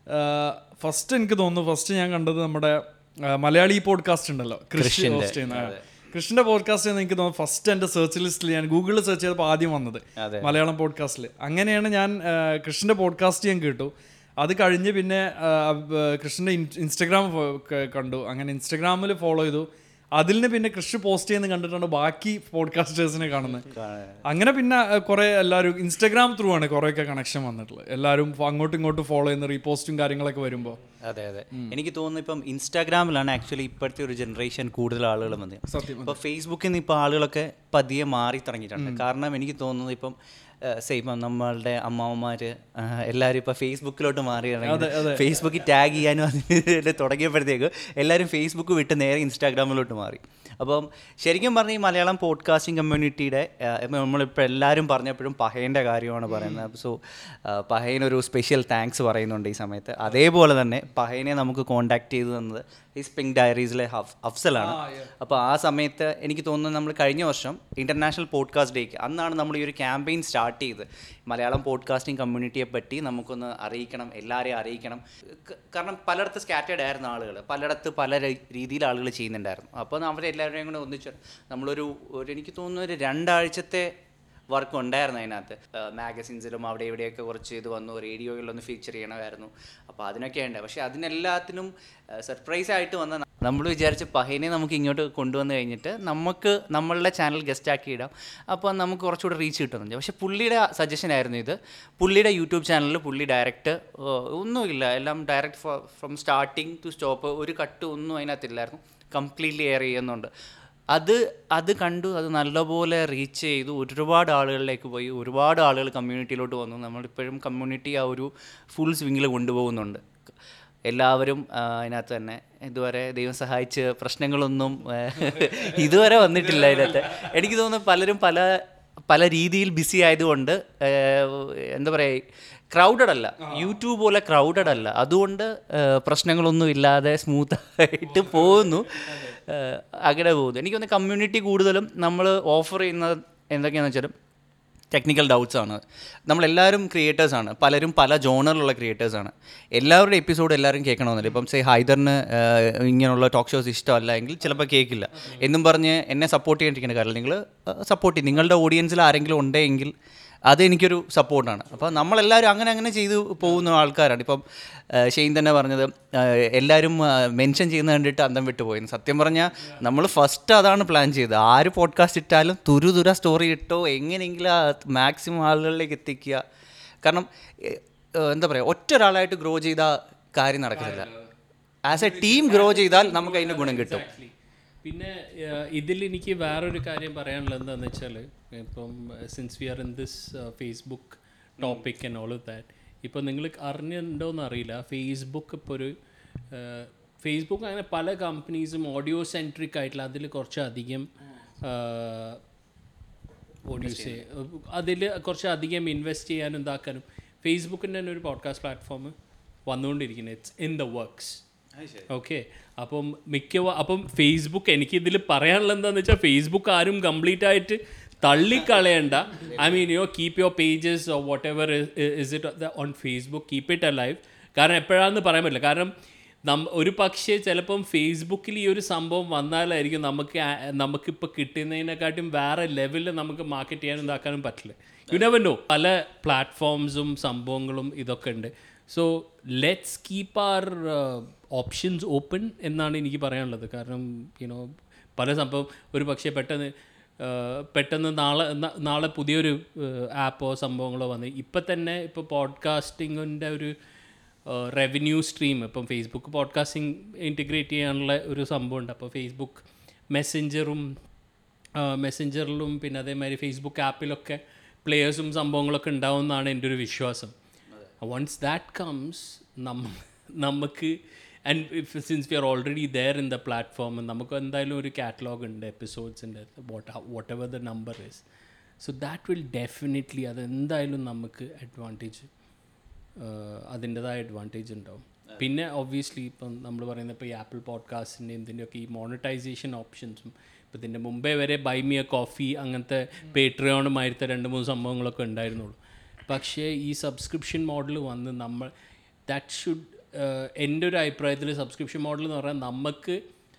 ഫസ്റ്റ് എനിക്ക് തോന്നുന്നു ഫസ്റ്റ് ഞാൻ കണ്ടത് നമ്മുടെ ആ, മലയാളി പോഡ്കാസ്റ്റ് ഉണ്ടല്ലോ കൃഷി ഹോസ്റ്റ് ചെയ്യുന്ന കൃഷ്ണന്റെ പോഡ്കാസ്റ്റ് എനിക്ക് തോന്നുന്നു ഫസ്റ്റ് എൻ്റെ സെർച്ച് ലിസ്റ്റിൽ ഞാൻ ഗൂഗിളിൽ സെർച്ച് ചെയ്തപ്പോൾ ആദ്യം വന്നത് മലയാളം പോഡ്കാസ്റ്റിൽ അങ്ങനെയാണ് ഞാൻ ആ, കൃഷ്ണന്റെ പോഡ്കാസ്റ്റ് ഞാൻ കേട്ടു അത് കഴിഞ്ഞ് പിന്നെ ആ, ആ, കൃഷ്ണന്റെ ഇൻ- ഇൻസ്റ്റഗ്രാം ഫോ- ക- കണ്ടു അങ്ങനെ ഇൻസ്റ്റഗ്രാമിൽ ഫോളോ ചെയ്തു അതിൽ നിന്ന് പിന്നെ കൃഷി പോസ്റ്റ് ചെയ്യുന്ന കണ്ടിട്ടാണ് ബാക്കി പോഡ്കാസ്റ്റേഴ്സിനെ കാണുന്നത് അങ്ങനെ പിന്നെ ആ, കുറേ എല്ലാവരും ഇൻസ്റ്റഗ്രാം ത്രൂ ആണ് കുറേയൊക്കെ കണക്ഷൻ വന്നിട്ടുള്ളത് എല്ലാവരും അങ്ങോട്ടും ഇങ്ങോട്ടും ഫോളോ ചെയ്യുന്ന റീപോസ്റ്റും കാര്യങ്ങളൊക്കെ വരുമ്പോൾ അതെ അതെ എനിക്ക് തോന്നുന്നു ഇപ്പം ഇൻസ്റ്റാഗ്രാമിലാണ് ആക്ച്വലി ഇപ്പോഴത്തെ ഒരു ജനറേഷൻ കൂടുതൽ ആളുകൾ വന്നത് സത്യം ഇപ്പോൾ ഫേസ്ബുക്കിൽ നിന്ന് ഇപ്പോൾ ആളുകളൊക്കെ പതിയെ മാറി തുടങ്ങിയിട്ടുണ്ട് കാരണം എനിക്ക് തോന്നുന്നത് ഇപ്പം സെയിം നമ്മളുടെ അമ്മാവന്മാർ എല്ലാവരും ഇപ്പോൾ ഫേസ്ബുക്കിലോട്ട് മാറി ഫേസ്ബുക്കിൽ ടാഗ് ചെയ്യാനും അതിന് തുടങ്ങിയപ്പോഴത്തേക്ക് എല്ലാവരും ഫേസ്ബുക്ക് വിട്ട് നേരെ ഇൻസ്റ്റാഗ്രാമിലോട്ട് മാറി അപ്പം ശരിക്കും പറഞ്ഞാൽ ഈ മലയാളം പോഡ്കാസ്റ്റിംഗ് കമ്മ്യൂണിറ്റിയുടെ നമ്മളിപ്പോൾ എല്ലാവരും പറഞ്ഞപ്പോഴും പഹയൻ്റെ കാര്യമാണ് പറയുന്നത് സോ പഹയനൊരു സ്പെഷ്യൽ താങ്ക്സ് പറയുന്നുണ്ട് ഈ സമയത്ത് അതേപോലെ തന്നെ പഹയനെ നമുക്ക് കോൺടാക്ട് ചെയ്തു തന്നത് ഹിസ് പിങ്ക് ഡയറീസിലെ ഹഫ് അഫ്സലാണ് അപ്പോൾ ആ സമയത്ത് എനിക്ക് തോന്നുന്നു നമ്മൾ കഴിഞ്ഞ വർഷം ഇൻ്റർനാഷണൽ പോഡ്കാസ്റ്റ് ഡേക്ക് അന്നാണ് നമ്മൾ ഈ ഒരു ക്യാമ്പയിൻ സ്റ്റാർട്ട് ചെയ്ത് മലയാളം പോഡ്കാസ്റ്റിംഗ് കമ്മ്യൂണിറ്റിയെ പറ്റി നമുക്കൊന്ന് അറിയിക്കണം എല്ലാവരെയും അറിയിക്കണം ക- കാരണം പലയിടത്ത് സ്കാറ്റേഡ് ആയിരുന്നു ആളുകൾ പലയിടത്ത് പല ര- രീതിയിൽ ആളുകൾ ചെയ്യുന്നുണ്ടായിരുന്നു അപ്പോൾ അവരെല്ലാവരെയും കൂടെ ഒന്നിച്ച് നമ്മളൊരു ഒരു എനിക്ക് തോന്നുന്നു ഒരു രണ്ടാഴ്ചത്തെ വർക്ക് ഉണ്ടായിരുന്നു അതിനകത്ത് മാഗസിൻസിലും അവിടെ ഇവിടെയൊക്കെ കുറച്ച് ഇത് വന്നു റേഡിയോയിലൊന്ന് ഫീച്ചർ ചെയ്യണമായിരുന്നു അപ്പോൾ അതിനൊക്കെ ഉണ്ട് പക്ഷേ അതിനെല്ലാത്തിനും സർപ്രൈസ് ആയിട്ട് വന്ന നമ്മൾ വിചാരിച്ച പഹേനെ നമുക്ക് ഇങ്ങോട്ട് കൊണ്ടുവന്ന് കഴിഞ്ഞിട്ട് നമുക്ക് നമ്മളുടെ ചാനൽ ഗസ്റ്റ് ആക്കി ഇടാം അപ്പോൾ നമുക്ക് കുറച്ചുകൂടെ റീച്ച് കിട്ടുന്നുണ്ട് പക്ഷേ പുള്ളിയുടെ സജഷൻ ആയിരുന്നു ഇത് പുള്ളിയുടെ യൂട്യൂബ് ചാനലിൽ പുള്ളി ഡയറക്റ്റ് ഒന്നുമില്ല എല്ലാം direct from starting to stop ഒരു കട്ട് ഒന്നും അതിനകത്തില്ലായിരുന്നു കംപ്ലീറ്റ്ലി എയർ ചെയ്യുന്നുണ്ട് അത് അത് കണ്ടു അത് നല്ലപോലെ റീച്ച് ചെയ്തു ഒരുപാട് ആളുകളിലേക്ക് പോയി ഒരുപാട് ആളുകൾ കമ്മ്യൂണിറ്റിയിലോട്ട് വന്നു നമ്മളിപ്പോഴും കമ്മ്യൂണിറ്റി ആ ഒരു ഫുൾ സ്വിങ്ങിൽ കൊണ്ടുപോകുന്നുണ്ട് എല്ലാവരും ആ, അതിനകത്ത് തന്നെ ഇതുവരെ ദൈവം സഹായിച്ച് പ്രശ്നങ്ങളൊന്നും ആ, ഇതുവരെ വന്നിട്ടില്ല അതിനകത്ത് എനിക്ക് തോന്നുന്നു പലരും പല പല രീതിയിൽ ബിസി ആയതുകൊണ്ട് ആ, എന്താ പറയുക ക്രൗഡഡ് അല്ല യൂട്യൂബ് പോലെ ക്രൗഡഡ് അല്ല അതുകൊണ്ട് ആ, പ്രശ്നങ്ങളൊന്നും ഇല്ലാതെ സ്മൂത്ത് ആയിട്ട് പോകുന്നു ആ, അങ്ങനെ പോകുന്നു എനിക്ക് തോന്നുന്നു കമ്മ്യൂണിറ്റി കൂടുതലും നമ്മൾ ഓഫർ ചെയ്യുന്നത് എന്തൊക്കെയാണെന്ന് വെച്ചാലും ടെക്നിക്കൽ ഡൗട്ട്സ് ആണ് നമ്മളെല്ലാവരും ക്രിയേറ്റേഴ്സാണ് പലരും പല ജോണറിലുള്ള ക്രിയേറ്റേഴ്സാണ് എല്ലാവരുടെ എപ്പിസോഡ് എല്ലാവരും കേൾക്കണമെന്നില്ല ഇപ്പം സേ ഹൈദറിന് ആഹ്, ഇങ്ങനെയുള്ള ടോക്ക് ഷോസ് ഇഷ്ടമല്ല എങ്കിൽ ചിലപ്പോൾ കേൾക്കില്ല എന്നും പറഞ്ഞ് എന്നെ സപ്പോർട്ട് ചെയ്യാണ്ടിരിക്കുന്ന കാര്യം നിങ്ങൾ സപ്പോർട്ട് ചെയ്യും നിങ്ങളുടെ ഓഡിയൻസിൽ ആരെങ്കിലും ഉണ്ടെങ്കിൽ അത് എനിക്കൊരു സപ്പോർട്ടാണ് അപ്പോൾ നമ്മളെല്ലാവരും അങ്ങനെ അങ്ങനെ ചെയ്തു പോകുന്ന ആൾക്കാരാണ് ഇപ്പം ആഹ്, ഷെയ്ൻ തന്നെ പറഞ്ഞത് ആഹ്, എല്ലാവരും മെൻഷൻ ചെയ്യുന്നത് കണ്ടിട്ട് അന്തം വിട്ടു പോയി സത്യം പറഞ്ഞാൽ നമ്മൾ ഫസ്റ്റ് അതാണ് പ്ലാൻ ചെയ്തത് ആര് പോഡ്കാസ്റ്റ് ഇട്ടാലും തുരു തുര സ്റ്റോറി ഇട്ടോ എങ്ങനെയെങ്കിലും ആ മാക്സിമം ആളുകളിലേക്ക് എത്തിക്കുക കാരണം എ- ഏഹ്, എന്താ പറയുക ഒറ്റ ഒരാളായിട്ട് ഗ്രോ ചെയ്ത കാര്യം നടക്കുന്നില്ല ആസ് എ ടീം ഗ്രോ ചെയ്താൽ നമുക്ക് അതിൻ്റെ ഗുണം കിട്ടും പിന്നെ ഇതിൽ എനിക്ക് വേറൊരു കാര്യം പറയാനുള്ളത് എന്താണെന്ന് വെച്ചാൽ ഇപ്പം since we are in this Facebook topic and all of that ഇപ്പോൾ നിങ്ങൾ അറിഞ്ഞിട്ടുണ്ടോയെന്ന് അറിയില്ല ഫേസ്ബുക്ക് ഇപ്പോൾ ഒരു ഫേസ്ബുക്ക് അങ്ങനെ പല കമ്പനീസും ഓഡിയോ സെൻട്രിക് ആയിട്ടുള്ള അതിൽ കുറച്ചധികം ഓഡിയോസ് അതിൽ കുറച്ച് അധികം ഇൻവെസ്റ്റ് ചെയ്യാനും ഇതാക്കാനും ഫേസ്ബുക്കിൻ്റെ തന്നെ ഒരു പോഡ്കാസ്റ്റ് പ്ലാറ്റ്ഫോം വന്നുകൊണ്ടിരിക്കുന്നത് it's in the works okay അപ്പം മിക്കവാ അപ്പം ഫേസ്ബുക്ക് എനിക്ക് ഇതിൽ പറയാനുള്ളത് എന്താണെന്ന് വെച്ചാൽ ഫേസ്ബുക്ക് ആരും കംപ്ലീറ്റ് ആയിട്ട് തള്ളിക്കളയണ്ട I mean you keep your pages whatever is it on Facebook keep it alive കാരണം എപ്പോഴാണെന്ന് പറയാൻ പറ്റില്ല കാരണം നം ഒരു പക്ഷേ ചിലപ്പം ഫേസ്ബുക്കിൽ ഈ ഒരു സംഭവം വന്നാലായിരിക്കും നമുക്ക് ആ- നമുക്കിപ്പോൾ കിട്ടുന്നതിനെക്കാട്ടും വേറെ ലെവലിൽ നമുക്ക് മാർക്കറ്റ് ചെയ്യാനും ഇതാക്കാനും പറ്റില്ല യു നെവർ നോ പല പ്ലാറ്റ്ഫോംസും സംഭവങ്ങളും ഇതൊക്കെ ഉണ്ട് so let's keep our options open എന്നാണ് എനിക്ക് പറയാനുള്ളത് കാരണം യുനോ പല സംഭവം ഒരു പക്ഷേ പെട്ടെന്ന് ആ, പെട്ടെന്ന് നാളെ ന- നാളെ പുതിയൊരു ആപ്പോ സംഭവങ്ങളോ വന്ന് ഇപ്പം തന്നെ ഇപ്പോൾ പോഡ്കാസ്റ്റിങ്ങിൻ്റെ ഒരു റവന്യൂ സ്ട്രീം ഇപ്പം ഫേസ്ബുക്ക് പോഡ്കാസ്റ്റിംഗ് ഇൻറ്റിഗ്രേറ്റ് ചെയ്യാനുള്ള ഒരു സംഭവമുണ്ട് അപ്പോൾ ഫേസ്ബുക്ക് മെസ്സഞ്ചറും മെസ്സഞ്ചറിലും പിന്നെ അതേമാതിരി ഫേസ്ബുക്ക് ആപ്പിലൊക്കെ പ്ലേയേഴ്സും സംഭവങ്ങളൊക്കെ ഉണ്ടാവും എന്നാണ് എൻ്റെ ഒരു വിശ്വാസം വൺസ് ദാറ്റ് കംസ് നമ്മ നമുക്ക് and if since we are already there in the platform നമുക്ക് എന്തായാലും ഒരു കാറ്റലോഗ് ഉണ്ട് എപ്പിസോഡ്സിൻ്റെ what whatever the number is so that will definitely അത് എന്തായാലും നമുക്ക് അഡ്വാൻറ്റേജ് അതിൻ്റെതായ അഡ്വാൻറ്റേജ് ഉണ്ടാവും പിന്നെ ഒബ്വിയസ്ലി ഇപ്പം നമ്മൾ പറയുന്ന ഇപ്പോൾ ഈ ആപ്പിൾ പോഡ്കാസ്റ്റിൻ്റെ ഇതിൻ്റെയൊക്കെ ഈ മോണിറ്റൈസേഷൻ ഓപ്ഷൻസും ഇപ്പം ഇതിൻ്റെ മുമ്പേ വരെ ബൈ മിയ കോഫി അങ്ങനത്തെ പേട്രിയോണുമായിരുത്ത രണ്ട് മൂന്ന് സംഭവങ്ങളൊക്കെ ഉണ്ടായിരുന്നുള്ളൂ പക്ഷേ ഈ സബ്സ്ക്രിപ്ഷൻ മോഡൽ വന്ന് നമ്മൾ ദാറ്റ് ഷുഡ് എൻ്റെ ഒരു അഭിപ്രായത്തിൽ സബ്സ്ക്രിപ്ഷൻ മോഡൽ എന്ന് പറഞ്ഞാൽ നമുക്ക്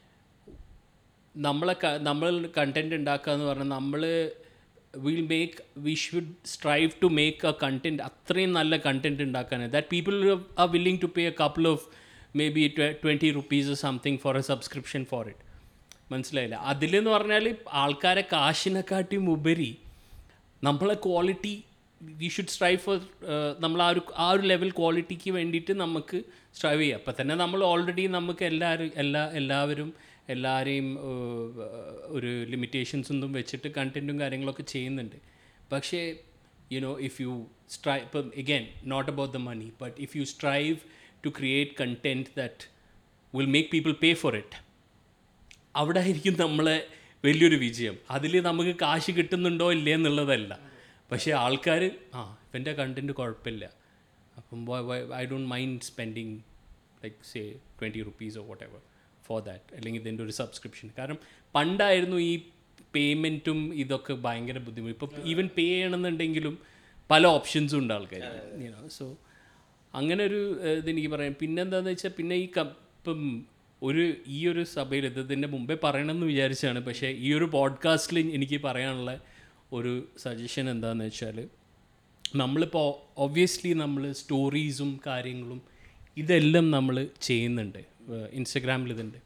നമ്മളെ ക- നമ്മൾ കണ്ടന്റ് ഉണ്ടാക്കുക എന്ന് പറഞ്ഞാൽ നമ്മൾ will make we should strive to make a content അത്രയും നല്ല കണ്ടന്റ് ഉണ്ടാക്കാൻ that people are willing to pay a couple of maybe twenty rupees something for a subscription for it മനസ്സിലായില്ല അതിലെന്ന് പറഞ്ഞാൽ ആൾക്കാരെ കാശിനെക്കാട്ടിയും ഉപരി നമ്മളെ quality we should strive for നമ്മൾ ആ ഒരു ആ ഒരു ലെവൽ ക്വാളിറ്റിക്ക് വേണ്ടിയിട്ട് നമുക്ക് സ്ട്രൈവ് ചെയ്യാം അപ്പം തന്നെ നമ്മൾ ഓൾറെഡി നമുക്ക് എല്ലാവരും എല്ലാ എല്ലാവരും എല്ലാവരെയും ഏഹ്, ഒരു ലിമിറ്റേഷൻസ് ഒന്നും വെച്ചിട്ട് കണ്ടൻറ്റും കാര്യങ്ങളൊക്കെ ചെയ്യുന്നുണ്ട് പക്ഷേ യുനോ ഇഫ് യു സ്ട്രൈ ഇപ്പം again not about the money but if you strive to create content that will make people pay for it അവിടെ ആയിരിക്കും നമ്മളെ വലിയൊരു വിജയം അതിൽ നമുക്ക് കാശ് കിട്ടുന്നുണ്ടോ ഇല്ലേ എന്നുള്ളതല്ല പക്ഷേ ആൾക്കാർ ആ ഇവൻ്റെ കണ്ടൻറ്റ് കുഴപ്പമില്ല അപ്പം I don't mind spending like say twenty റുപ്പീസോ വോട്ട് എവർ ഫോർ ദാറ്റ് അല്ലെങ്കിൽ ഇതിൻ്റെ ഒരു സബ്സ്ക്രിപ്ഷൻ കാരണം പണ്ടായിരുന്നു ഈ പേയ്മെൻറ്റും ഇതൊക്കെ ഭയങ്കര ബുദ്ധിമുട്ട് ഇപ്പോൾ ഈവൻ പേ ചെയ്യണമെന്നുണ്ടെങ്കിലും പല ഓപ്ഷൻസും ഉണ്ട് ആൾക്കാർ സോ അങ്ങനെ ഒരു ഏഹ്, ഇതെനിക്ക് പറയാം പിന്നെന്താണെന്ന് വെച്ചാൽ പിന്നെ ഈ കം- ഇപ്പം ഒരു ഈ ഒരു സഭയിൽ ഇത് ഇതിൻ്റെ മുമ്പേ പറയണമെന്ന് വിചാരിച്ചാണ് പക്ഷേ ഈ ഒരു പോഡ്കാസ്റ്റിൽ എനിക്ക് പറയാനുള്ള ഒരു സജഷൻ എന്താണെന്ന് വെച്ചാൽ നമ്മളിപ്പോൾ ഒബ്വിയസ്ലി നമ്മൾ സ്റ്റോറീസും കാര്യങ്ങളും ഇതെല്ലാം നമ്മൾ ചെയ്യുന്നുണ്ട് ഇൻസ്റ്റഗ്രാമിൽ ഇതുണ്ട്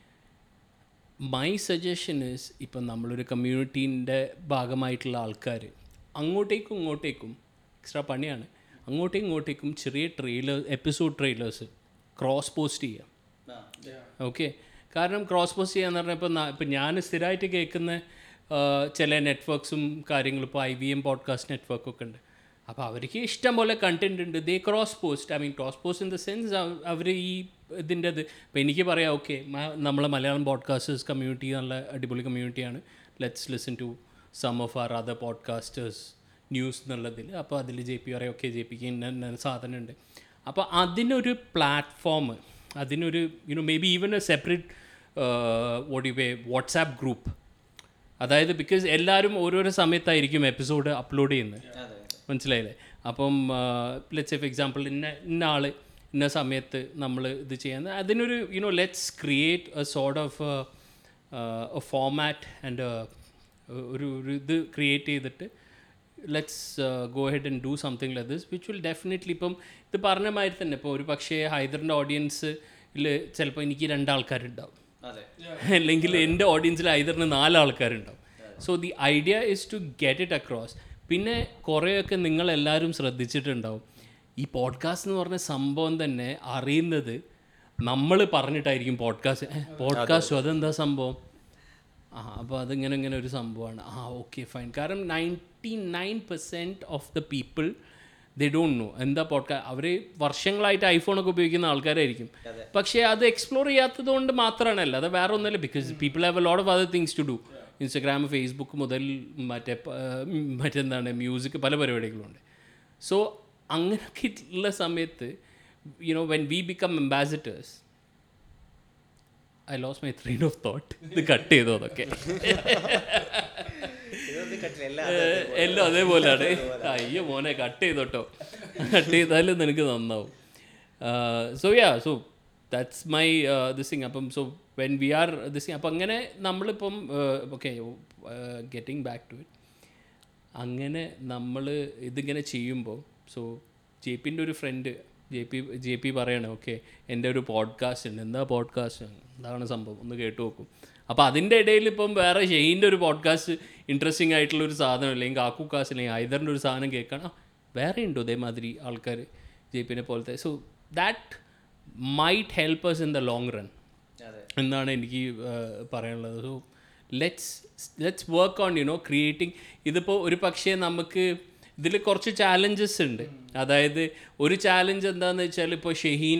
മൈ സജഷൻ ഇസ് ഇപ്പം നമ്മളൊരു കമ്മ്യൂണിറ്റീൻ്റെ ഭാഗമായിട്ടുള്ള ആൾക്കാർ അങ്ങോട്ടേക്കും ഇങ്ങോട്ടേക്കും എക്സ്ട്രാ പണിയാണ് അങ്ങോട്ടേക്കും ഇങ്ങോട്ടേക്കും ചെറിയ trailer episode trailers cross post ചെയ്യാം ഓക്കെ കാരണം ക്രോസ് പോസ്റ്റ് ചെയ്യാന്ന് പറഞ്ഞാൽ ഇപ്പോൾ ഇപ്പം ഞാൻ സ്ഥിരമായിട്ട് കേൾക്കുന്ന ആ, ചില നെറ്റ്വർക്ക്സും കാര്യങ്ങളും ഇപ്പോൾ ഐ വി എം പോഡ്കാസ്റ്റ് നെറ്റ്വർക്കൊക്കെ ഉണ്ട് അപ്പോൾ അവർക്ക് ഇഷ്ടം പോലെ കണ്ടന്റ് ഉണ്ട് they cross post I mean cross post in the sense അവർ ഈ ഇതിൻ്റെ ഇത് ഇപ്പോൾ എനിക്ക് പറയാം ഓക്കെ നമ്മളെ മലയാളം പോഡ്കാസ്റ്റേഴ്സ് കമ്മ്യൂണിറ്റി നല്ല അടിപൊളി കമ്മ്യൂണിറ്റിയാണ് let's listen to some of our other podcasters news എന്നുള്ളതിൽ അപ്പോൾ അതിൽ ജെ പി പറയാം ഓക്കെ ജെ പിക്ക് ഇന്ന ഇന്ന സാധനമുണ്ട് അപ്പോൾ അതിനൊരു പ്ലാറ്റ്ഫോം അതിനൊരു you know maybe even a separate what you pay WhatsApp group അതായത് ബിക്കോസ് എല്ലാവരും ഓരോരോ സമയത്തായിരിക്കും എപ്പിസോഡ് അപ്ലോഡ് ചെയ്യുന്നത് മനസ്സിലായില്ലേ അപ്പം ലെറ്റ്സ് ഫോർ എക്സാമ്പിൾ ഇന്ന ഇന്ന ആൾ ഇന്ന സമയത്ത് നമ്മൾ ഇത് ചെയ്യാൻ അതിനൊരു you know let's create a sort of format and ഒരു ഒരു ഇത് ക്രിയേറ്റ് ചെയ്തിട്ട് let's go ahead and do something like this which will definitely ഇപ്പം ഇത് പറഞ്ഞ മാതിരി തന്നെ ഇപ്പോൾ ഒരു പക്ഷേ ഹൈദറിൻ്റെ ഓഡിയൻസിൽ ചിലപ്പോൾ എനിക്ക് രണ്ടാൾക്കാരുണ്ടാവും അല്ലെങ്കിൽ എൻ്റെ ഓഡിയൻസിൽ ഐതറിന് നാല് ആൾക്കാരുണ്ടാവും so the idea is to get it across പിന്നെ കുറേയൊക്കെ നിങ്ങളെല്ലാവരും ശ്രദ്ധിച്ചിട്ടുണ്ടാവും ഈ പോഡ്കാസ്റ്റ് എന്ന് പറഞ്ഞ സംഭവം തന്നെ അറിയുന്നത് നമ്മൾ പറഞ്ഞിട്ടായിരിക്കും പോഡ്കാസ്റ്റ് പോഡ്കാസ്റ്റോ അതെന്താ സംഭവം ആ അപ്പോൾ അതിങ്ങനെ ഇങ്ങനെ ഒരു സംഭവമാണ് ആ ഓക്കെ ഫൈൻ കാരണം ninety nine percent of the people they don't know എന്താ പോഡ്കാസ്റ്റ് അവർ വർഷങ്ങളായിട്ട് ഐഫോണൊക്കെ ഉപയോഗിക്കുന്ന ആൾക്കാരായിരിക്കും പക്ഷേ അത് എക്സ്പ്ലോർ ചെയ്യാത്തത് കൊണ്ട് മാത്രമാണല്ല അത് വേറെ ഒന്നുമല്ല because people have a lot of other things to do Instagram Facebook മുതൽ മറ്റേ പ- ഉം, മറ്റെന്താണ് മ്യൂസിക് പല പരിപാടികളുണ്ട് സോ അങ്ങനെയൊക്കെ ഉള്ള സമയത്ത് you know when we become ambassadors I lose my train of thought ഇത് കട്ട് ചെയ്തു അതൊക്കെ ഏഹ്, എല്ലാം അതേപോലെയാണ് അയ്യോ മോനെ കട്ട് ചെയ്തോട്ടോ കട്ട് ചെയ്താലും നിനക്ക് നന്നാവും so yeah so that's my this thing അപ്പം so when we are this thing അപ്പം അങ്ങനെ നമ്മളിപ്പം okay getting back to it അങ്ങനെ നമ്മൾ ഇതിങ്ങനെ ചെയ്യുമ്പോൾ സോ ജെ പിൻ്റെ ഒരു friend J P J P പറയണേ ഓക്കെ എൻ്റെ ഒരു പോഡ്കാസ്റ്റ് ഉണ്ട് എന്താ പോഡ്കാസ്റ്റ് എന്താണ് സംഭവം ഒന്ന് കേട്ടു നോക്കും അപ്പോൾ അതിൻ്റെ ഇടയിൽ ഇപ്പം വേറെ ഷെയ്ൻ്റെ ഒരു പോഡ്കാസ്റ്റ് ഇൻട്രസ്റ്റിംഗ് ആയിട്ടുള്ള ഒരു സാധനം അല്ലെങ്കിൽ കാക്കു കാസ് അല്ലെങ്കിൽ ഐദറിൻ്റെ ഒരു സാധനം കേൾക്കണം ആ, വേറെ ഉണ്ടോ ഇതേമാതിരി ആൾക്കാർ ജെ പിനെ പോലത്തെ so that might help us in the long run എന്നാണ് എനിക്ക് ഏഹ്, പറയാനുള്ളത് so let's let's work on you know creating ഇതിപ്പോൾ ഒരു പക്ഷേ നമുക്ക് ഇതിൽ കുറച്ച് ചാലഞ്ചസ് ഉണ്ട് അതായത് ഒരു ചാലഞ്ച് എന്താണെന്ന് വെച്ചാൽ ഇപ്പോൾ ഷഹീൻ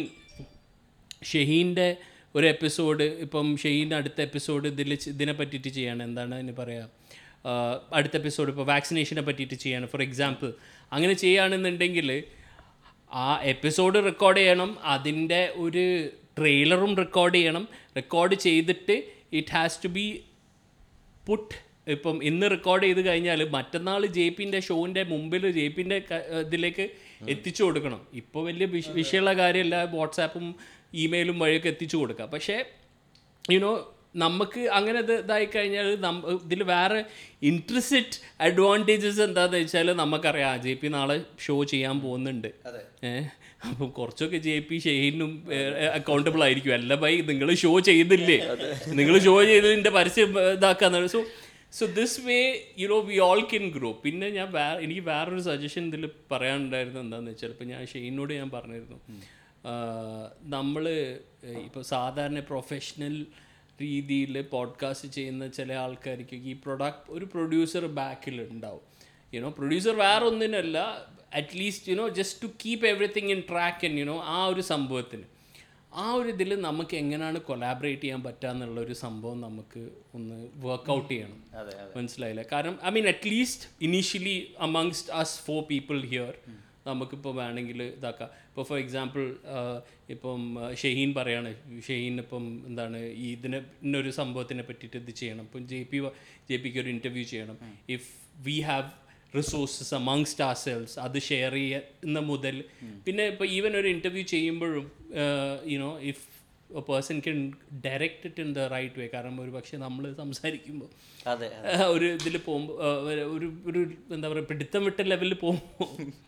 ഷഹീൻ്റെ ഒരു എപ്പിസോഡ് ഇപ്പം ഷഹീൻ അടുത്ത എപ്പിസോഡ് ഇതിൽ ഇതിനെ പറ്റിയിട്ട് ചെയ്യാണ് എന്താണ് അതിന് പറയുക ആഹ് അടുത്ത എപ്പിസോഡ് ഇപ്പോൾ വാക്സിനേഷനെ പറ്റിയിട്ട് ചെയ്യാണ് ഫോർ എക്സാമ്പിൾ അങ്ങനെ ചെയ്യുകയാണെന്നുണ്ടെങ്കിൽ ആ എപ്പിസോഡ് റെക്കോർഡ് ചെയ്യണം അതിൻ്റെ ഒരു ട്രെയിലറും റെക്കോർഡ് ചെയ്യണം റെക്കോർഡ് ചെയ്തിട്ട് it has to be put ഇപ്പം ഇന്ന് റെക്കോർഡ് ചെയ്ത് കഴിഞ്ഞാൽ മറ്റന്നാൾ ജെ പിൻ്റെ ഷോൻ്റെ മുമ്പിൽ ജെ പിൻ്റെ ഇതിലേക്ക് എത്തിച്ചു കൊടുക്കണം ഇപ്പോൾ വലിയ വിഷ- വിഷയമുള്ള കാര്യമല്ല വാട്സാപ്പും ഇമെയിലും വഴിയൊക്കെ എത്തിച്ചു കൊടുക്കുക പക്ഷേ യുനോ നമുക്ക് അങ്ങനെ ഇത് ഇതായി കഴിഞ്ഞാൽ ഇതിൽ വേറെ ഇൻട്രസ്റ്റ് അഡ്വാൻറ്റേജസ് എന്താണെന്ന് വെച്ചാൽ നമുക്കറിയാം ജെ പി നാളെ ഷോ ചെയ്യാൻ പോകുന്നുണ്ട് ഏഹ് അപ്പം കുറച്ചൊക്കെ ജെ പി ഷെയ്നും അക്കൗണ്ടബിൾ ആയിരിക്കും അല്ല ബൈ നിങ്ങൾ ഷോ ചെയ്തില്ലേ നിങ്ങൾ ഷോ ചെയ്തതിൻ്റെ പരസ്യം ഇതാക്കാന്ന് so so this way you know we all can grow പിന്നെ ഞാൻ വേ എനിക്ക് വേറൊരു സജഷൻ ഇതിൽ പറയാനുണ്ടായിരുന്നത് എന്താണെന്ന് വെച്ചാൽ ഇപ്പം ഞാൻ ഷെയ്നോട് ഞാൻ പറഞ്ഞിരുന്നു നമ്മൾ ഇപ്പോൾ സാധാരണ പ്രൊഫഷണൽ രീതിയിൽ പോഡ്കാസ്റ്റ് ചെയ്യുന്ന ചില ആൾക്കാർക്ക് ഈ പ്രൊഡക്റ്റ് ഒരു പ്രൊഡ്യൂസർ ബാക്കിൽ ഉണ്ടാവും യുനോ പ്രൊഡ്യൂസർ വേറെ ഒന്നിനല്ല at least you know just to keep everything in track and you know ആ ഒരു സംഭവത്തിന് ആ ഒരു ഇതിൽ നമുക്ക് എങ്ങനെയാണ് കൊലാബറേറ്റ് ചെയ്യാൻ പറ്റുക എന്നുള്ള ഒരു സംഭവം നമുക്ക് ഒന്ന് വർക്കൗട്ട് ചെയ്യണം മനസ്സിലായില്ല കാരണം I mean at least initially amongst us four people here നമുക്കിപ്പോൾ വേണമെങ്കിൽ ഇതാക്കാം ഇപ്പോൾ ഫോർ എക്സാമ്പിൾ ഇപ്പം ആ, ഷഹീൻ പറയാണ് ഷഹീൻ ഇപ്പം എന്താണ് ഈ ഇതിനെ ഇന്നൊരു സംഭവത്തിനെ പറ്റിയിട്ട് ഇത് ചെയ്യണം ഇപ്പം ജെ പി ജെ പിക്ക് ഒരു ഇൻ്റർവ്യൂ ചെയ്യണം if we have resources amongst ourselves അത് ഷെയർ ചെയ്യുന്ന മുതൽ പിന്നെ ഇപ്പോൾ ഈവൻ ഒരു ഇൻ്റർവ്യൂ ചെയ്യുമ്പോഴും you know if a person can direct it in the right way കാരണം ഒരു പക്ഷേ നമ്മൾ സംസാരിക്കുമ്പോൾ അതെ ആ, ഒരു ഇതിൽ പോകുമ്പോൾ ഒരു ഒരു എന്താ പറയുക പിടുത്തം വിട്ട ലെവലിൽ പോകുമ്പോൾ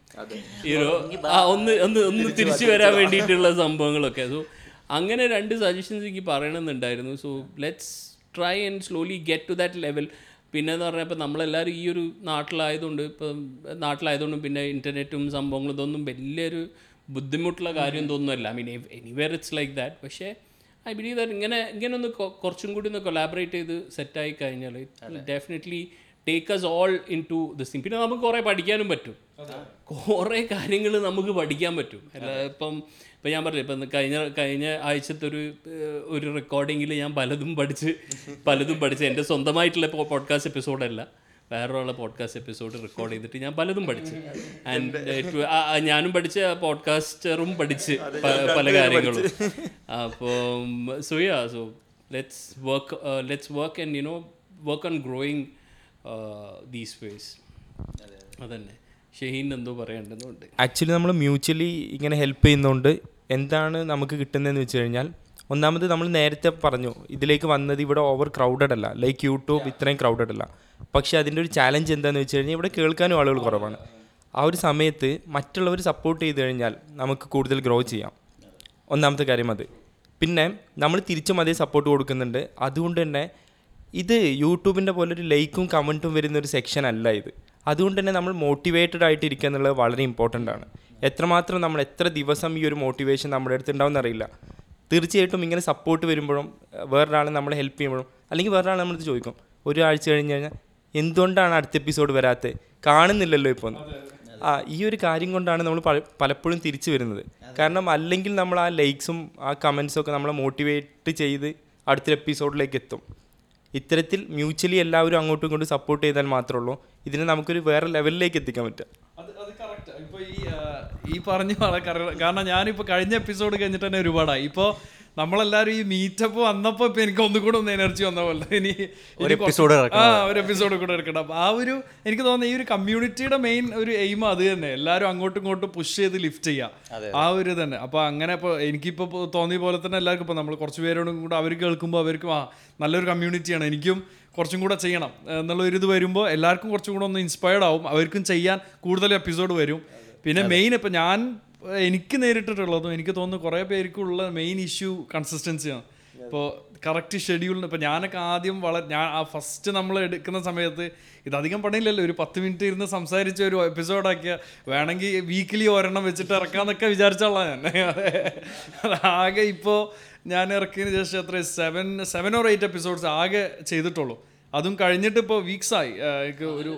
ആ ഒന്ന് ഒന്ന് ഒന്ന് തിരിച്ചു വരാൻ വേണ്ടിയിട്ടുള്ള സംഭവങ്ങളൊക്കെ സോ അങ്ങനെ രണ്ട് സജഷൻസ് എനിക്ക് പറയണമെന്നുണ്ടായിരുന്നു so let's try and slowly get to that level പിന്നെ എന്ന് പറഞ്ഞാൽ ഇപ്പം നമ്മളെല്ലാവരും ഈ ഒരു നാട്ടിലായതുകൊണ്ട് ഇപ്പം നാട്ടിലായതുകൊണ്ടും പിന്നെ ഇൻ്റർനെറ്റും സംഭവങ്ങളും ഇതൊന്നും വലിയൊരു ബുദ്ധിമുട്ടുള്ള കാര്യം തോന്നുമല്ല I mean anywhere it's like that പക്ഷേ ഐ ബിലീവ് ദാറ്റ് ഇങ്ങനെ ഇങ്ങനെ ഒന്ന് കൊ- കുറച്ചും കൂടി ഒന്ന് കൊലാബറേറ്റ് ചെയ്ത് സെറ്റായി കഴിഞ്ഞാൽ definitely take us all into this thing പിന്നെ നമുക്ക് കുറേ പഠിക്കാനും പറ്റും കുറേ കാര്യങ്ങൾ നമുക്ക് പഠിക്കാൻ പറ്റും അല്ല ഇപ്പം ഇപ്പം ഞാൻ പറഞ്ഞു ഇപ്പം കഴിഞ്ഞ കഴിഞ്ഞ ആഴ്ചത്തെ ഒരു ഏഹ്, ഒരു റെക്കോർഡിങ്ങിൽ ഞാൻ പലതും പഠിച്ച് പലതും പഠിച്ച് എൻ്റെ സ്വന്തമായിട്ടുള്ള പോഡ്കാസ്റ്റ് എപ്പിസോഡല്ല വേറൊരാളെ പോഡ്കാസ്റ്റ് എപ്പിസോഡ് റെക്കോർഡ് ചെയ്തിട്ട് ഞാൻ പലതും പഠിച്ചു ആൻഡ് ഞാനും പഠിച്ച പോഡ്കാസ്റ്ററും പഠിച്ച് പ- പല കാര്യങ്ങളും അപ്പം so yeah so let's work let's work and you know work on growing these ways അതന്നെ ഷഹീൻ എന്തോ പറയേണ്ടതുണ്ട് ആക്ച്വലി നമ്മൾ മ്യൂച്വലി ഇങ്ങനെ ഹെൽപ്പ് ചെയ്യുന്നതുകൊണ്ട് എന്താണ് നമുക്ക് കിട്ടുന്നതെന്ന് വെച്ച് കഴിഞ്ഞാൽ ഒന്നാമത് നമ്മൾ നേരത്തെ പറഞ്ഞു ഇതിലേക്ക് വന്നത് ഇവിടെ ഓവർ ക്രൗഡഡ് അല്ല ലൈക്ക് യൂട്യൂബ് ഇത്രയും ക്രൗഡഡ് അല്ല പക്ഷേ അതിൻ്റെ ഒരു ചാലഞ്ച് എന്താണെന്ന് വെച്ച് കഴിഞ്ഞാൽ ഇവിടെ കേൾക്കാനും ആളുകൾ കുറവാണ് ആ ഒരു സമയത്ത് മറ്റുള്ളവർ സപ്പോർട്ട് ചെയ്ത് കഴിഞ്ഞാൽ നമുക്ക് കൂടുതൽ ഗ്രോ ചെയ്യാം ഒന്നാമത്തെ കാര്യം അത് പിന്നെ നമ്മൾ തിരിച്ചും അതേ സപ്പോർട്ട് കൊടുക്കുന്നുണ്ട് അതുകൊണ്ട് തന്നെ ഇത് യൂട്യൂബിൻ്റെ പോലെ ഒരു ലൈക്കും കമൻറ്റും വരുന്ന ഒരു സെക്ഷൻ അല്ല ഇത് അതുകൊണ്ട് തന്നെ നമ്മൾ മോട്ടിവേറ്റഡ് ആയിട്ട് ഇരിക്കുക എന്നുള്ളത് വളരെ ഇമ്പോർട്ടൻ്റ് ആണ് എത്രമാത്രം നമ്മൾ എത്ര ദിവസം ഈ ഒരു മോട്ടിവേഷൻ നമ്മുടെ അടുത്ത് ഉണ്ടാവും എന്നറിയില്ല തീർച്ചയായിട്ടും ഇങ്ങനെ സപ്പോർട്ട് വരുമ്പോഴും ഏഹ്, വേറൊരാളെ നമ്മളെ ഹെൽപ്പ് ചെയ്യുമ്പോഴും അല്ലെങ്കിൽ വേറൊരാൾ നമ്മളത് ചോദിക്കും ഒരാഴ്ച കഴിഞ്ഞ് കഴിഞ്ഞാൽ എന്തുകൊണ്ടാണ് അടുത്ത എപ്പിസോഡ് വരാത്തത് കാണുന്നില്ലല്ലോ ഇപ്പോൾ ആ ഈ ഒരു കാര്യം കൊണ്ടാണ് നമ്മൾ പല- പലപ്പോഴും തിരിച്ചു വരുന്നത് കാരണം അല്ലെങ്കിൽ നമ്മൾ ആ ലൈക്സും ആ കമൻസും ഒക്കെ നമ്മളെ മോട്ടിവേറ്റ് ചെയ്ത് അടുത്ത എപ്പിസോഡിലേക്ക് എത്തും ഇത്തരത്തിൽ മ്യൂച്വലി എല്ലാവരും അങ്ങോട്ടും ഇങ്ങോട്ടും സപ്പോർട്ട് ചെയ്താൽ മാത്രമേ ഉള്ളൂ ഇതിനെ നമുക്കൊരു വേറെ ലെവലിലേക്ക് എത്തിക്കാൻ പറ്റുക അത് അത് കറക്റ്റ് ഇപ്പോൾ ഈ ആ, ഈ പറഞ്ഞ വളരെ correct. കാരണം ഞാനിപ്പോൾ കഴിഞ്ഞ എപ്പിസോഡ് കഴിഞ്ഞിട്ട് തന്നെ ഒരുപാടായി ഇപ്പോൾ നമ്മളെല്ലാരും ഈ മീറ്റപ്പ് വന്നപ്പോ ഇപ്പൊ എനിക്ക് ഒന്നും കൂടെ ഒന്ന് എനർജി വന്ന പോലെ ഇനി ഇനി ഒരു കുറച്ച് episode ഇറക്കണം. ആ ഒരു എപ്പിസോഡ് കൂടെ എടുക്കണം അപ്പൊ ആ ഒരു എനിക്ക് തോന്നുന്നു ഈ ഒരു കമ്മ്യൂണിറ്റിയുടെ മെയിൻ ഒരു എയിം അത് തന്നെ എല്ലാവരും അങ്ങോട്ടും ഇങ്ങോട്ടും പുഷ് ചെയ്ത് ലിഫ്റ്റ് ചെയ്യുക ആ ഒരു തന്നെ അപ്പൊ അങ്ങനെ ഇപ്പൊ എനിക്കിപ്പോ ഇപ്പൊ തോന്നിയ പോലെ തന്നെ എല്ലാവർക്കും ഇപ്പൊ നമ്മൾ കുറച്ച് പേരോടും കൂടെ അവർ കേൾക്കുമ്പോൾ അവർക്കും ആ നല്ലൊരു കമ്മ്യൂണിറ്റിയാണ് എനിക്കും കുറച്ചും കൂടെ ചെയ്യണം എന്നുള്ള ഒരു ഇത് വരുമ്പോൾ എല്ലാവർക്കും കുറച്ചും കൂടെ ഒന്ന് ഇൻസ്പയർഡ് ആവും അവർക്കും ചെയ്യാൻ കൂടുതൽ എപ്പിസോഡ് വരും പിന്നെ മെയിൻ ഇപ്പം ഞാൻ ഏഹ്, എനിക്ക് നേരിട്ടിട്ടുള്ളതും എനിക്ക് തോന്നുന്നു കുറേ പേർക്കുള്ള മെയിൻ ഇഷ്യൂ കൺസിസ്റ്റൻസിയാണ് ഇപ്പോൾ കറക്റ്റ് ഷെഡ്യൂളിന് ഇപ്പോൾ ഞാനൊക്കെ ആദ്യം വളരെ ഞാൻ ആ ഫസ്റ്റ് നമ്മൾ എടുക്കുന്ന സമയത്ത് ഇതധികം പണിയില്ലല്ലോ ഒരു പത്ത് മിനിറ്റ് ഇരുന്ന് സംസാരിച്ച ഒരു എപ്പിസോഡാക്കിയ വേണമെങ്കിൽ വീക്കിലി ഒരെണ്ണം വെച്ചിട്ട് ഇറക്കാന്നൊക്കെ വിചാരിച്ചുള്ള ഞാൻ ആകെ ഇപ്പോൾ ഞാൻ ഇറക്കിയതിന് ശേഷം എത്ര seven seven or eight episodes ആകെ ചെയ്തിട്ടുള്ളൂ അതും കഴിഞ്ഞിട്ട് ഇപ്പോൾ വീക്സ് ആയി ഏഹ്, എനിക്ക് ഒരു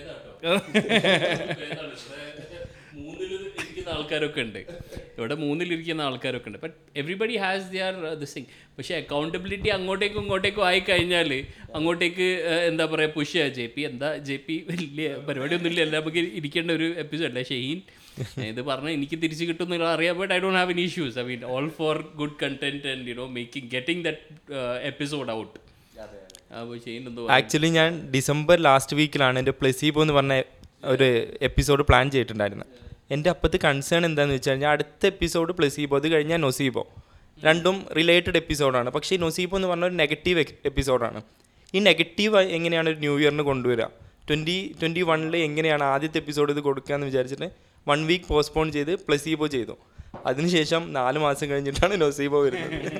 മൂന്നിൽ ഇരിക്കുന്ന ആൾക്കാരൊക്കെ ഉണ്ട് ഇവിടെ മൂന്നിലിരിക്കുന്ന ആൾക്കാരൊക്കെ ഉണ്ട് but everybody has their this thing പക്ഷേ അക്കൗണ്ടബിലിറ്റി അങ്ങോട്ടേക്കും ഇങ്ങോട്ടേക്കും ആയി കഴിഞ്ഞാൽ അങ്ങോട്ടേക്ക് ഏഹ്, എന്താ പറയുക പുഷ് ചെയ്യുക ജെ പി എന്താ ജെ പി വലിയ പരിപാടിയൊന്നുമില്ല എല്ലാം നമുക്ക് ഇരിക്കേണ്ട ഒരു എപ്പിസോഡ് അല്ലേ ഷെയ്ൻ ഇത് പറഞ്ഞാൽ എനിക്ക് തിരിച്ച് കിട്ടുന്നില്ല അറിയാം but I don't have an issues I mean all for good content and you know making getting that episode out അപ്പോൾ ഷെയ്ൻ എന്തോ ആക്ച്വലി ഞാൻ ഡിസംബർ ലാസ്റ്റ് വീക്കിലാണ് എൻ്റെ പ്ലസീബോ എന്ന് പറഞ്ഞ ഒരു എപ്പിസോഡ് പ്ലാൻ ചെയ്തിട്ടുണ്ടായിരുന്നത് എൻ്റെ അപ്പത്തെ കൺസേൺ എന്താണെന്ന് വെച്ച് കഴിഞ്ഞാൽ അടുത്ത എപ്പിസോഡ് പ്ലസീബോ അത് കഴിഞ്ഞാൽ നൊസീബോ രണ്ടും റിലേറ്റഡ് എപ്പിസോഡാണ് പക്ഷേ ഈ നൊസീബോ എന്ന് പറഞ്ഞ ഒരു നെഗറ്റീവ് എപ്പിസോഡാണ് ഈ നെഗറ്റീവ് എങ്ങനെയാണ് ഒരു ന്യൂ ഇയറിന് കൊണ്ടുവരിക ട്വൻറ്റി ട്വൻറ്റി വണ്ണിൽ എങ്ങനെയാണ് ആദ്യത്തെ എപ്പിസോഡ് ഇത് കൊടുക്കുകയെന്ന് വിചാരിച്ചിട്ട് വൺ വീക്ക് പോസ്റ്റ്പോൺ ചെയ്ത് പ്ലസീബോ ചെയ്തു അതിനുശേഷം നാല് മാസം കഴിഞ്ഞിട്ടാണ് നൊസീബോ വരുന്നത്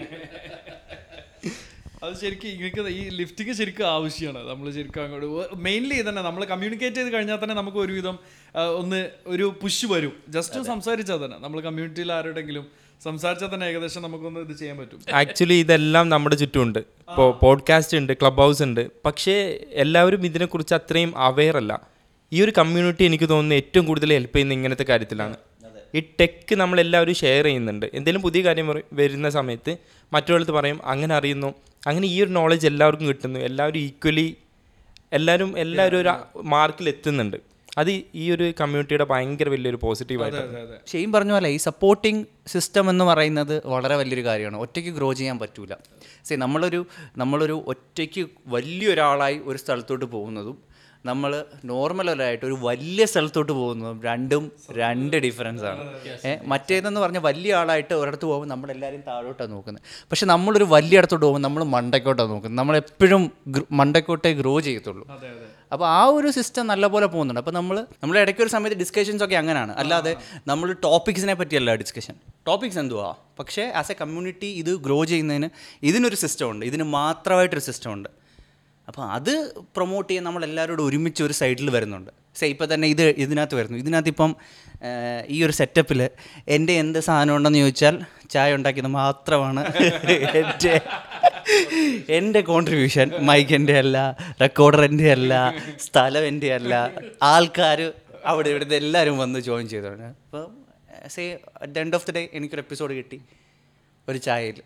അത് ശരിക്കും ഇങ്ങക്ക് ഈ ലിഫ്റ്റിംഗ് ശരിക്കും ആവശ്യമാണ് നമ്മൾ ശരിക്കും അങ്ങോട്ട് മെയിൻലി തന്നെ നമ്മൾ കമ്മ്യൂണിക്കേറ്റ് ചെയ്ത് കഴിഞ്ഞാൽ തന്നെ നമുക്ക് ഒരുവിധം ആ, ഒന്ന് ഒരു പുഷ് വരും ജസ്റ്റ് സംസാരിച്ചാൽ തന്നെ നമ്മൾ കമ്മ്യൂണിറ്റിയിൽ ആരോടെങ്കിലും സംസാരിച്ചാൽ തന്നെ ഏകദേശം നമുക്കൊന്ന് ഇത് ചെയ്യാൻ പറ്റും ആക്ച്വലി ഇതെല്ലാം നമ്മുടെ ചുറ്റുമുണ്ട് ഇപ്പോൾ പോഡ്കാസ്റ്റ് ഉണ്ട് ക്ലബ് ഹൗസ് ഉണ്ട് പക്ഷേ എല്ലാവരും ഇതിനെക്കുറിച്ച് അത്രയും അവെയർ അല്ല ഈ ഒരു കമ്മ്യൂണിറ്റി എനിക്ക് തോന്നുന്നു ഏറ്റവും കൂടുതൽ ഹെൽപ്പ് ചെയ്യുന്ന ഇങ്ങനത്തെ കാര്യത്തിലാണ് ഈ ടെക്ക് നമ്മളെല്ലാവരും ഷെയർ ചെയ്യുന്നുണ്ട് എന്തെങ്കിലും പുതിയ കാര്യം വരു- വരുന്ന സമയത്ത് മറ്റൊരാളത്ത് പറയും അങ്ങനെ അറിയുന്നു അങ്ങനെ ഈ ഒരു നോളജ് എല്ലാവർക്കും കിട്ടുന്നു എല്ലാവരും ഈക്വലി എല്ലാവരും എല്ലാവരും ഒരു മാർക്കിൽ എത്തുന്നുണ്ട് അത് ഈ ഒരു കമ്മ്യൂണിറ്റിയുടെ ഭയങ്കര വലിയൊരു പോസിറ്റീവായിട്ട് ഷെയ്ൻ പറഞ്ഞ പോലെ ഈ സപ്പോർട്ടിംഗ് സിസ്റ്റം എന്ന് പറയുന്നത് വളരെ വലിയൊരു കാര്യമാണ് ഒറ്റയ്ക്ക് ഗ്രോ ചെയ്യാൻ പറ്റൂല സേ നമ്മളൊരു നമ്മളൊരു ഒറ്റയ്ക്ക് വലിയൊരാളായി ഒരു സ്ഥലത്തോട്ട് പോകുന്നതും നമ്മൾ നോർമലായിട്ട് ഒരു വലിയ സ്ഥലത്തോട്ട് പോകുന്നതും രണ്ടും രണ്ട് ഡിഫറൻസ് ആണ് ഏ, മറ്റേതെന്ന് പറഞ്ഞാൽ വലിയ ആളായിട്ട് ഒരിടത്ത് പോകുമ്പോൾ നമ്മളെല്ലാവരും താഴോട്ടാണ് നോക്കുന്നത് പക്ഷെ നമ്മളൊരു വലിയ ഇടത്തോട്ട് പോകുമ്പോൾ നമ്മൾ മണ്ടക്കോട്ടാണ് നോക്കുന്നത് നമ്മളെപ്പോഴും ഗ്ര- മണ്ടക്കോട്ടേ ഗ്രോ ചെയ്യത്തുള്ളൂ അപ്പോൾ ആ ഒരു സിസ്റ്റം നല്ലപോലെ പോകുന്നുണ്ട് അപ്പോൾ നമ്മൾ നമ്മൾ ഇടയ്ക്ക് ഒരു സമയത്ത് ഡിസ്കഷൻസ് ഒക്കെ അങ്ങനെയാണ് അല്ലാതെ നമ്മൾ ടോപ്പിക്സിനെ പറ്റിയല്ല ഡിസ്കഷൻ ടോപ്പിക്സ് എന്തുവാ പക്ഷേ ആസ് എ കമ്മ്യൂണിറ്റി ഇത് ഗ്രോ ചെയ്യുന്നതിന് ഇതിനൊരു സിസ്റ്റം ഉണ്ട് ഇതിന് മാത്രമായിട്ടൊരു സിസ്റ്റം ഉണ്ട് അപ്പോൾ അത് പ്രൊമോട്ട് ചെയ്യാൻ നമ്മൾ എല്ലാവരോടും ഒരുമിച്ച് ഒരു സൈഡിൽ വരുന്നുണ്ട് സേ ഇപ്പോൾ തന്നെ ഇത് ഇതിനകത്ത് വരുന്നു ഇതിനകത്ത് ഇപ്പം ഏഹ്, ഈ ഒരു സെറ്റപ്പിൽ എൻ്റെ എന്ത് സാധനം ഉണ്ടെന്ന് ചോദിച്ചാൽ ചായ ഉണ്ടാക്കിയത് മാത്രമാണ് എൻ്റെ എൻ്റെ കോൺട്രിബ്യൂഷൻ മൈക്ക് എൻ്റെ അല്ല റെക്കോർഡർ എൻ്റെ അല്ല സ്ഥലം എൻ്റെ അല്ല ആൾക്കാർ അവിടെ ഇവിടുത്തെ എല്ലാവരും വന്ന് ജോയിൻ ചെയ്തോണ്ട് അപ്പോൾ say at the end of the day എനിക്കൊരു എപ്പിസോഡ് കിട്ടി ഒരു ചായയിൽ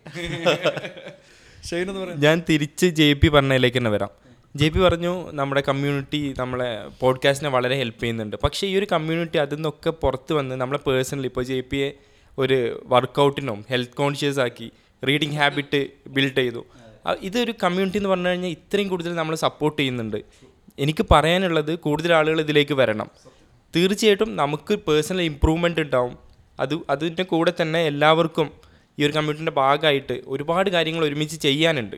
ഷെയ്ൻ എന്ന് പറയുന്നത് ഞാൻ തിരിച്ച് ജെ പി പറഞ്ഞതിലേക്ക് തന്നെ വരാം ജെ പി പറഞ്ഞു നമ്മുടെ കമ്മ്യൂണിറ്റി നമ്മളെ പോഡ്കാസ്റ്റിനെ വളരെ ഹെൽപ്പ് ചെയ്യുന്നുണ്ട് പക്ഷേ ഈ ഒരു കമ്മ്യൂണിറ്റി അതിൽ നിന്നൊക്കെ പുറത്ത് വന്ന് നമ്മളെ പേഴ്സണലി ഇപ്പോൾ ജെ പിയെ ഒരു വർക്കൗട്ടിനും ഹെൽത്ത് കോൺഷ്യസ് ആക്കി റീഡിങ് ഹാബിറ്റ് ബിൽഡ് ചെയ്തു അ- ഇതൊരു കമ്മ്യൂണിറ്റി എന്ന് പറഞ്ഞു കഴിഞ്ഞാൽ ഇത്രയും കൂടുതൽ നമ്മളെ സപ്പോർട്ട് ചെയ്യുന്നുണ്ട് എനിക്ക് പറയാനുള്ളത് കൂടുതൽ ആളുകൾ ഇതിലേക്ക് വരണം തീർച്ചയായിട്ടും നമുക്ക് പേഴ്സണൽ ഇമ്പ്രൂവ്മെൻ്റ് ഉണ്ടാവും അത് അതിൻ്റെ കൂടെ തന്നെ എല്ലാവർക്കും ഈ ഒരു കമ്മ്യൂണിറ്റിൻ്റെ ഭാഗമായിട്ട് ഒരുപാട് കാര്യങ്ങൾ ഒരുമിച്ച് ചെയ്യാനുണ്ട്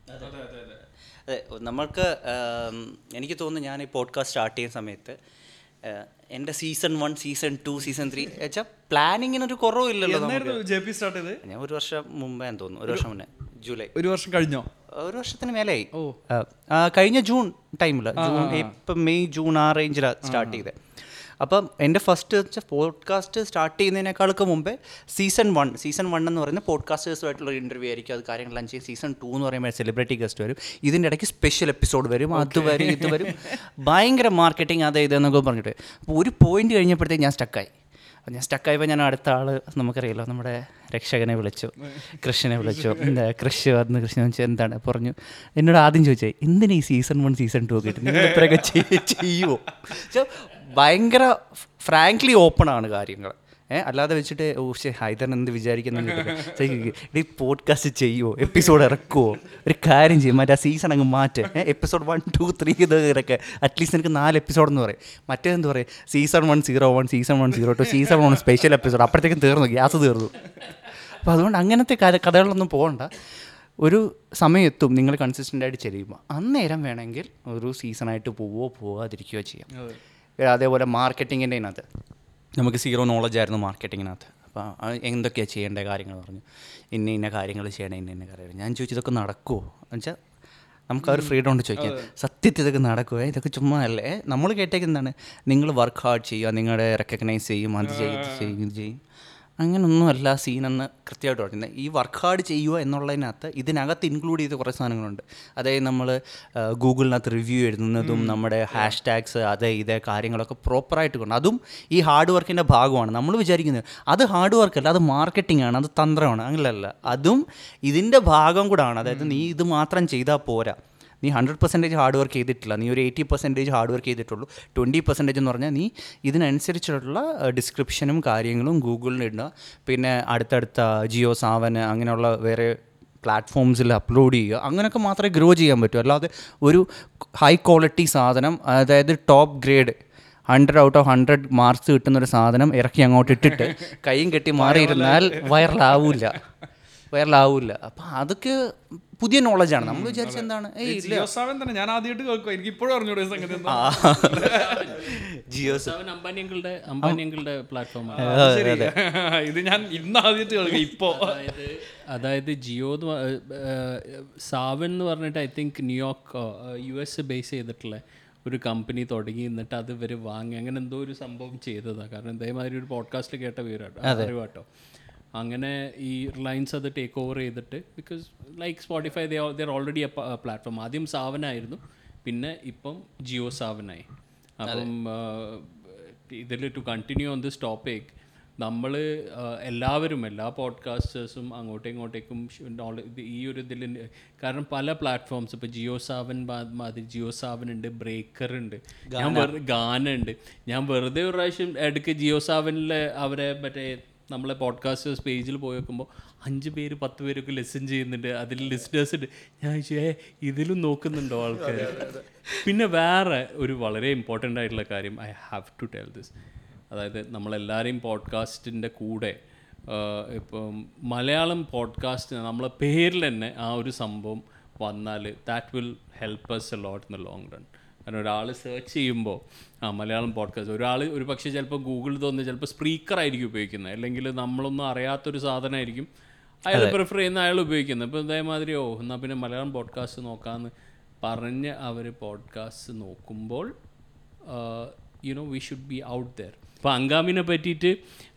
അതെ നമ്മൾക്ക് ആം, എനിക്ക് തോന്നുന്നു ഞാൻ ഈ പോഡ്കാസ്റ്റ് സ്റ്റാർട്ട് ചെയ്യുന്ന സമയത്ത് ആ, എൻ്റെ season one season two season three വെച്ചാൽ പ്ലാനിങ്ങിനൊരു കുറവില്ലല്ലോ നമുക്ക് എന്നായിരുന്നു ജെ പി സ്റ്റാർട്ട് ചെയ്ത് ഞാൻ ഒരു വർഷം മുമ്പേ തോന്നുന്നു ഒരു വർഷം മുന്നേ ജൂലൈ ഒരു വർഷം കഴിഞ്ഞോ ഒരു വർഷത്തിന് മേലെയായി ആ, ആ, കഴിഞ്ഞ ജൂൺ ടൈമിൽ ജൂൺ ഇപ്പം മെയ് ജൂൺ ആ റേഞ്ചിലാണ് സ്റ്റാർട്ട് ചെയ്തത് അപ്പം എൻ്റെ ഫസ്റ്റ് വെച്ചാൽ പോഡ്കാസ്റ്റ് സ്റ്റാർട്ട് ചെയ്യുന്നതിനേക്കാളൊക്കെ മുമ്പേ സീസൺ വൺ സീസൺ വൺ എന്ന് പറയുന്ന പോഡ്കാസ്റ്റേഴ്സുമായിട്ടുള്ള ഒരു ഇൻ്റർവ്യൂ ആയിരിക്കും അത് കാര്യങ്ങളെല്ലാം ചെയ്യും സീസൺ ടു എന്ന് പറയുമ്പോൾ സെലിബ്രിറ്റി ഗസ്റ്റ് വരും ഇതിൻ്റെ ഇടയ്ക്ക് സ്പെഷ്യൽ എപ്പിസോഡ് വരും അത് വരും ഇത് വരും ഭയങ്കര മാർക്കറ്റിംഗ് അത് ഇതെന്നൊക്കെ പറഞ്ഞിട്ട് അപ്പോൾ ഒരു പോയിന്റ് കഴിഞ്ഞപ്പോഴത്തേക്ക് ഞാൻ സ്റ്റക്കായി അപ്പോൾ ഞാൻ സ്റ്റക്കായപ്പോൾ ഞാൻ അടുത്ത ആൾ നമുക്കറിയാലോ നമ്മുടെ രക്ഷകനെ വിളിച്ചു കൃഷ്ണനെ വിളിച്ചു എന്താ കൃഷി വന്ന് കൃഷ്ണൻ വെച്ചാൽ എന്താണ് പറഞ്ഞു എന്നോട് ആദ്യം ചോദിച്ചേ എന്തിനാ ഈ സീസൺ വൺ സീസൺ ടു ഒക്കെ ഇട്ട് നിങ്ങൾ ഇത്രയൊക്കെ ചെയ്- ചെയ്യുമോ പക്ഷേ ഭയങ്കര ഫ്രാങ്ക്ലി ഓപ്പൺ ആണ് കാര്യങ്ങൾ ഏഹ് അല്ലാതെ വെച്ചിട്ട് ഓ ശേ ഹൈദർ എന്ത് വിചാരിക്കുന്നു ഈ പോഡ്കാസ്റ്റ് ചെയ്യുമോ എപ്പിസോഡ് ഇറക്കുമോ ഒരു കാര്യം ചെയ്യും മറ്റേ ആ സീസൺ അങ്ങ് മാറ്റ് എപ്പിസോഡ് വൺ ടു ത്രീ ഇത് ഇറക്കെ അറ്റ്ലീസ്റ്റ് എനിക്ക് നാല് എപ്പിസോഡ് എന്ന് പറയും മറ്റേതെന്ത് പറയും season one zero one season one zero two season one special episode അപ്പോഴത്തേക്കും തീർന്നു ഗ്യാസ് തീർന്നു അപ്പോൾ അതുകൊണ്ട് അങ്ങനത്തെ കഥ കഥകളിലൊന്നും പോകണ്ട ഒരു സമയം എത്തും നിങ്ങൾ കൺസിസ്റ്റൻ്റ് ആയിട്ട് ചെയ്യുമ്പോൾ അന്നേരം വേണമെങ്കിൽ ഒരു സീസണായിട്ട് പോവോ പോവാതിരിക്കുകയോ ചെയ്യാം അതേപോലെ മാർക്കറ്റിങ്ങിൻ്റെ ഇതിനകത്ത് നമുക്ക് സീറോ നോളജ് ആയിരുന്നു മാർക്കറ്റിങ്ങിനകത്ത് അപ്പോൾ എന്തൊക്കെയാണ് ചെയ്യേണ്ട കാര്യങ്ങൾ പറഞ്ഞു ഇന്ന ഇന്ന കാര്യങ്ങൾ ചെയ്യണം ഇന്ന ഇന്ന കാര്യങ്ങൾ ഞാൻ ചോദിച്ചു ഇതൊക്കെ നടക്കുമോ എന്നുവെച്ചാൽ നമുക്ക് ആ ഒരു ഫ്രീഡം ഉണ്ട് ചോദിക്കാൻ സത്യത്തിൽ ഇതൊക്കെ നടക്കുമോ ഇതൊക്കെ ചുമ്മാ അല്ലേ നമ്മൾ കേട്ടേക്കുന്നതാണ് നിങ്ങൾ വർക്ക് ഹാർഡ് ചെയ്യുക നിങ്ങളുടെ റെക്കഗ്നൈസ് ചെയ്യും അത് ചെയ്യും ഇത് ചെയ്യും ഇത് ചെയ്യും അങ്ങനൊന്നും അല്ല സീനെന്ന് കൃത്യമായിട്ട് പറയുന്നത് ഈ വർക്ക് ഹാർഡ് ചെയ്യുക എന്നുള്ളതിനകത്ത് ഇതിനകത്ത് ഇൻക്ലൂഡ് ചെയ്ത കുറേ സാധനങ്ങളുണ്ട് അതായത് നമ്മൾ ഗൂഗിളിനകത്ത് റിവ്യൂ എഴുതുന്നതും നമ്മുടെ ഹാഷ് ടാഗ്സ് അത് ഇത് കാര്യങ്ങളൊക്കെ പ്രോപ്പറായിട്ട് കൊണ്ട് അതും ഈ ഹാർഡ് വർക്കിൻ്റെ ഭാഗമാണ് നമ്മൾ വിചാരിക്കുന്നത് അത് ഹാർഡ് വർക്കല്ല അത് മാർക്കറ്റിംഗ് ആണ് അത് തന്ത്രമാണ് അങ്ങനെയല്ല അതും ഇതിൻ്റെ ഭാഗം കൂടാണ് അതായത് നീ ഇത് മാത്രം ചെയ്താൽ പോരാ നീ ഹൺഡ്രഡ് പെർസെൻറ്റേജ് ഹാർഡ് വർക്ക് ചെയ്തിട്ടില്ല നീ ഒരു എയ്റ്റി പെർസെൻറ്റേജ് ഹാർഡ് വർക്ക് ചെയ്തിട്ടുള്ളൂ ട്വൻറ്റി പെർസെൻറ്റേജ് എന്ന് പറഞ്ഞാൽ നീ ഇതിനനുസരിച്ചുള്ള ഡിസ്ക്രിപ്ഷനും കാര്യങ്ങളും ഗൂഗിളിൽ ഇടുക പിന്നെ അടുത്തടുത്ത ജിയോ സാവന് അങ്ങനെയുള്ള വേറെ പ്ലാറ്റ്ഫോംസിൽ അപ്ലോഡ് ചെയ്യുക അങ്ങനെയൊക്കെ മാത്രമേ ഗ്രോ ചെയ്യാൻ പറ്റൂ അല്ലാതെ ഒരു ഹൈ ക്വാളിറ്റി സാധനം അതായത് top grade hundred out of hundred marks കിട്ടുന്ന ഒരു സാധനം ഇറക്കി അങ്ങോട്ട് ഇട്ടിട്ട് കൈയും കെട്ടി മാറിയിരുന്നാൽ വൈറലാവില്ല വൈറലാവില്ല അപ്പം അതൊക്കെ പുതിയ നോളജാണ് നമ്മൾ വിചാരിച്ച എന്താണ് ഏയ് ഇല്ല ജിയോ സാവൻ തന്നെ ഞാൻ ആദ്യമായിട്ട് കേൾക്കുക എനിക്ക് ഇപ്പോഴും അറിഞ്ഞൂടെ ഈ സംഗതി എന്താ ജിയോസ് അവൻ അംബാനിയങ്ങളുടെ അംബാനിയങ്ങളുടെ പ്ലാറ്റ്ഫോമാണ് ശരി. ഇത് ഞാൻ ഇന്ന് ആദ്യമായിട്ട് കേൾക്കുക ഇപ്പോ അതായത് അതായത് ജിയോ എന്ന് പ- ഏഹ് സാവൻ എന്ന് പറഞ്ഞിട്ട് I think New York U S base ചെയ്തിട്ടുള്ള ഒരു കമ്പനി തുടങ്ങി എന്നിട്ട് അത് ഇവർ വാങ്ങി അങ്ങനെ എന്തോ ഒരു സംഭവം ചെയ്തതാണ് കാരണം ഇതേമാതിരി ഒരു പോഡ്കാസ്റ്റിൽ കേട്ട വിവരാട്ടോ അറിവാട്ടോ അങ്ങനെ ഈ റിലയൻസ് അത് ടേക്ക് ഓവർ ചെയ്തിട്ട് because like Spotify there already a platform ആദ്യം സാവനായിരുന്നു പിന്നെ ഇപ്പം ജിയോ സാവനായി അപ്പം ഇതിൽ to continue on this topic നമ്മൾ എല്ലാവരും എല്ലാ പോഡ്കാസ്റ്റേഴ്സും അങ്ങോട്ടും ഇങ്ങോട്ടേക്കും ഷ് knowledge- ഇത് ഈ ഒരു ഇതിൽ കാരണം പല പ്ലാറ്റ്ഫോംസ് ഇപ്പോൾ ജിയോ സാവൻ മാ- മാതിരി ജിയോ സാവൻ ഉണ്ട് ബ്രേക്കർ ഉണ്ട് ഞാൻ വെറുതെ ഗാന ഉണ്ട് ഞാൻ വെറുതെ ഒരു പ്രാവശ്യം ഇടയ്ക്ക് ജിയോ സാവനിൽ അവരെ മറ്റേ നമ്മളെ പോഡ്കാസ്റ്റേഴ്സ് പേജിൽ പോയി നോക്കുമ്പോൾ അഞ്ച് പേര് പത്ത് പേരൊക്കെ ലിസൺ ചെയ്യുന്നുണ്ട് അതിൽ ലിസ്റ്റേഴ്സ് ഉണ്ട് ഞാൻ ചോദിച്ചു ഏ ഇതിലും നോക്കുന്നുണ്ടോ ആൾക്കാർ പിന്നെ വേറെ ഒരു വളരെ ഇമ്പോർട്ടൻ്റ് ആയിട്ടുള്ള കാര്യം I have to tell this അതായത് നമ്മളെല്ലാവരെയും പോഡ്കാസ്റ്റിൻ്റെ കൂടെ ആഹ് ഇപ്പം മലയാളം പോഡ്കാസ്റ്റ് നമ്മളെ പേരിൽ തന്നെ ആ ഒരു സംഭവം വന്നാൽ that will help us a lot in the long run കാരണം ഒരാൾ സെർച്ച് ചെയ്യുമ്പോൾ ആ മലയാളം പോഡ്കാസ്റ്റ് ഒരാൾ ഒരു പക്ഷേ ചിലപ്പോൾ ഗൂഗിളിൽ തോന്നുന്നത് ചിലപ്പോൾ സ്പീക്കർ ആയിരിക്കും ഉപയോഗിക്കുന്നത് അല്ലെങ്കിൽ നമ്മളൊന്നും അറിയാത്തൊരു സാധനമായിരിക്കും അയാൾ പ്രിഫർ ചെയ്യുന്ന അയാൾ ഉപയോഗിക്കുന്നത് ഇപ്പോൾ ഇതേമാതിരി ഓ എന്നാൽ പിന്നെ മലയാളം പോഡ്കാസ്റ്റ് നോക്കാമെന്ന് പറഞ്ഞ് അവർ പോഡ്കാസ്റ്റ് നോക്കുമ്പോൾ you know we should be out there അപ്പോൾ അങ്കാമിനെ പറ്റിയിട്ട്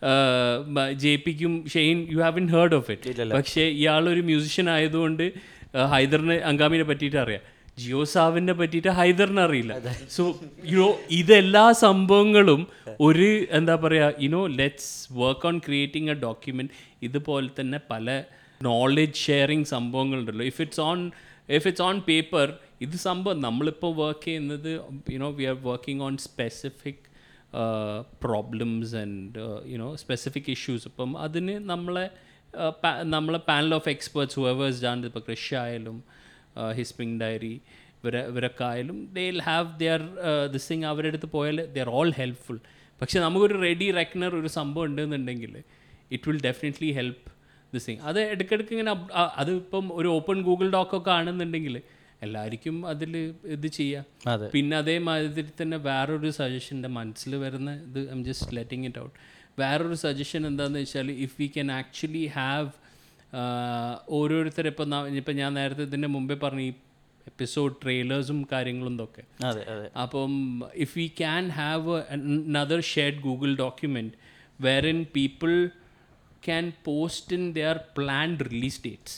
ജെ പിക്കും Shane you haven't heard of it പക്ഷേ ഇയാളൊരു മ്യൂസിഷ്യൻ ആയതുകൊണ്ട് ആ, ഹൈദറിന് അങ്കാമിനെ പറ്റിയിട്ട് അറിയാം ജിയോ സാവിനെ പറ്റിയിട്ട് ഹൈദറിന് അറിയില്ല സോ യുനോ ഇതെല്ലാ സംഭവങ്ങളും ഒരു എന്താ പറയുക you know let's work on creating a document ഇതുപോലെ തന്നെ പല നോളജ് ഷെയറിങ് സംഭവങ്ങളുണ്ടല്ലോ if it's on if it's on paper ഇത് സംഭവം നമ്മളിപ്പോൾ വർക്ക് ചെയ്യുന്നത് you know we are working on specific problems and you know specific issues അപ്പം അതിന് നമ്മളെ uh, pa- നമ്മളെ പാനൽ ഓഫ് എക്സ്പേർട്സ് ഹുവേഴ്സ് ഡാൻ ഇപ്പോൾ കൃഷി ആയാലും ഹിസ്പിംഗ് ഡയറി ഇവരെ ഇവരൊക്കെ ആയാലും they will have their this thing അവരുടെ അടുത്ത് പോയാൽ ദേ ആർ ഓൾ ഹെൽപ്ഫുൾ പക്ഷേ നമുക്കൊരു റെഡി റെക്കണർ ഒരു സംഭവം ഉണ്ടെന്നുണ്ടെങ്കിൽ it will definitely help this thing അത് ഇടയ്ക്കിടയ്ക്ക് ഇങ്ങനെ up- ആ, അത് ഇപ്പം ഒരു ഓപ്പൺ ഗൂഗിൾ ഡോക്കൊക്കെ ആണെന്നുണ്ടെങ്കിൽ എല്ലാവർക്കും അതിൽ ഇത് ചെയ്യാം അതെ. പിന്നെ അതേമാതിരി തന്നെ വേറൊരു സജഷൻ എൻ്റെ മനസ്സിൽ വരുന്ന ഇത് I'm just letting it out വേറൊരു സജഷൻ എന്താണെന്ന് വെച്ചാൽ if we can actually have ഓരോരുത്തർ ഇപ്പം ഇപ്പം ഞാൻ നേരത്തെ ഇതിൻ്റെ മുമ്പേ പറഞ്ഞ ഈ എപ്പിസോഡ് ട്രെയിലേഴ്സും കാര്യങ്ങളും ഇതൊക്കെ അതെ അതെ അപ്പം if we can have another shared Google document wherein people can post in there planned release dates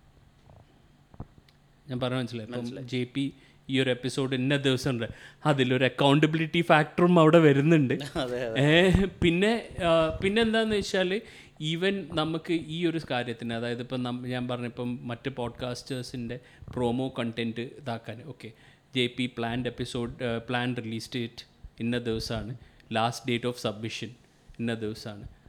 ഞാൻ പറഞ്ഞ മനസ്സിലായി ഇപ്പം ജെ പി ഈ ഒരു എപ്പിസോഡ് ഇന്ന ദിവസം ഉണ്ട് അതിലൊരു അക്കൗണ്ടബിലിറ്റി ഫാക്ടറും അവിടെ വരുന്നുണ്ട് ഏ, പിന്നെ ആ, പിന്നെ എന്താണെന്ന് വെച്ചാൽ ഈവൻ നമുക്ക് ഈ ഒരു കാര്യത്തിന് അതായത് ഇപ്പം നം- ഞാൻ പറഞ്ഞിപ്പം മറ്റ് പോഡ്കാസ്റ്റേഴ്സിൻ്റെ പ്രോമോ കണ്ടൻറ്റ് ഇതാക്കാൻ okay J P planned episode plan release date ഇന്ന ദിവസമാണ് ലാസ്റ്റ് ഡേറ്റ് ഓഫ് സബ്മിഷൻ ഇന്ന ദിവസമാണ്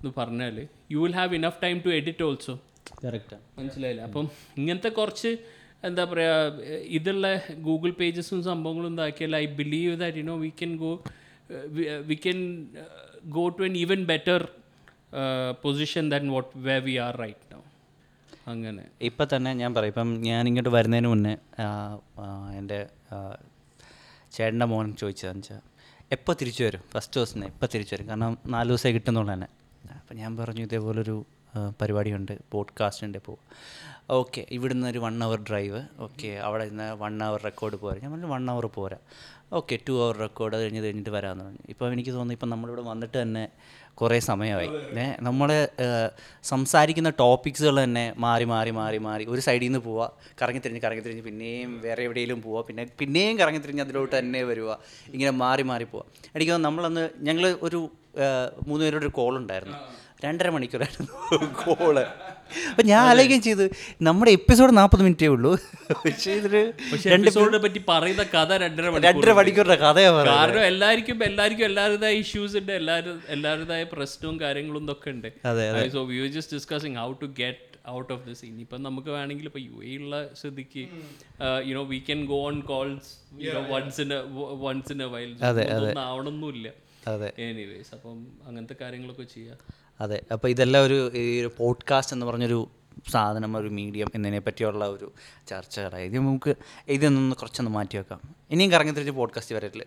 എന്ന് പറഞ്ഞാൽ you will have enough time to edit also കറക്റ്റാണ് മനസ്സിലായില്ല അപ്പം ഇങ്ങനത്തെ കുറച്ച് എന്താ പറയുക ഇതുള്ള ഗൂഗിൾ പേജസും സംഭവങ്ങളും ഇതാക്കിയാൽ I believe that you know we can go we can go to an even better position than what way we are right now അങ്ങനെ ഇപ്പം തന്നെ ഞാൻ പറയും ഇപ്പം ഞാൻ ഇങ്ങോട്ട് വരുന്നതിന് മുന്നേ ആ, ആ, എൻ്റെ ആ, ചേട്ടൻ്റെ മോൻ ചോദിച്ചതെന്ന് വെച്ചാൽ എപ്പോൾ തിരിച്ചു വരും ഫസ്റ്റ് ദിവസം തന്നെ എപ്പോൾ തിരിച്ചു വരും കാരണം നാല് ദിവസമേ കിട്ടുന്നുള്ളൂ തന്നെ അപ്പം ഞാൻ പറഞ്ഞു ഇതേപോലൊരു ആ, പരിപാടിയുണ്ട് പോഡ്കാസ്റ്റ് ഉണ്ട് ഇപ്പോൾ ഓക്കെ ഇവിടുന്ന് ഒരു വൺ അവർ ഡ്രൈവ് ഓക്കെ അവിടെ നിന്ന് വൺ അവർ റെക്കോർഡ് പോരാ ഞാൻ പറഞ്ഞു വൺ അവർ പോരാ ഓക്കെ ടു അവർ റെക്കോർഡ് അത് കഴിഞ്ഞ് കഴിഞ്ഞിട്ട് വരാമെന്ന് പറഞ്ഞു ഇപ്പോൾ എനിക്ക് തോന്നുന്നു ഇപ്പം നമ്മളിവിടെ വന്നിട്ട് തന്നെ കുറേ സമയമായി ഏ നമ്മൾ സംസാരിക്കുന്ന ടോപ്പിക്സുകൾ തന്നെ മാറി മാറി മാറി മാറി ഒരു സൈഡിൽ നിന്ന് പോവുക കറങ്ങി തിരിഞ്ഞ് കറങ്ങി തിരിഞ്ഞ് പിന്നെയും വേറെ എവിടെയെങ്കിലും പോവുക പിന്നെ പിന്നെയും കറങ്ങി തിരിഞ്ഞ് അതിലോട്ട് തന്നെ വരിക ഇങ്ങനെ മാറി മാറി പോവുക എനിക്ക് തോന്നുന്നു നമ്മളന്ന് ഞങ്ങൾ ഒരു ആ, മൂന്ന് പേരുടെ ഒരു കോൾ ഉണ്ടായിരുന്നു രണ്ടര മണിക്കൂറായിരുന്നു കോള് അപ്പം ഞാൻ ആലോചിക്കുകയും ചെയ്തു നമ്മുടെ എപ്പിസോഡ് നാൽപ്പത് മിനിറ്റേ ഉള്ളൂ പക്ഷേ ഇതില് പക്ഷെ രണ്ട് എപ്പിസോഡിനെ പറ്റി പറയുന്ന കഥ രണ്ടര രണ്ടര മണിക്കൂറിൻ്റെ കഥയാണ് പറയുന്നത് കാരണം എല്ലാവർക്കും എല്ലാവർക്കും എല്ലാവരുടേതായ ഇഷ്യൂസ് ഉണ്ട് എല്ലാവരും എല്ലാവരുടേതായ പ്രശ്നവും കാര്യങ്ങളും ഇതൊക്കെ ഉണ്ട് അതെ, so we just discussing how to get out of this ഇനിയിപ്പം നമുക്ക് വേണമെങ്കിൽ ഇപ്പോൾ യു എ ഉള്ള സ്ഥിതിക്ക് you know we can go on calls once in once in a while ഒന്നും ആവണമെന്നില്ല അതെ എനിവേസ് അപ്പം അങ്ങനത്തെ കാര്യങ്ങളൊക്കെ ചെയ്യാം അതെ അപ്പോൾ ഇതെല്ലാം ഒരു ഈ ഒരു പോഡ്കാസ്റ്റ് എന്ന് പറഞ്ഞൊരു സാധനം ഒരു മീഡിയം എന്നതിനെ പറ്റിയുള്ള ഒരു ചർച്ചകളായി ഇത് നമുക്ക് ഇതൊന്ന് കുറച്ചൊന്ന് മാറ്റി വെക്കാം ഇനിയും കറങ്ങി തിരിച്ച് പോഡ്കാസ്റ്റ് വരട്ടില്ല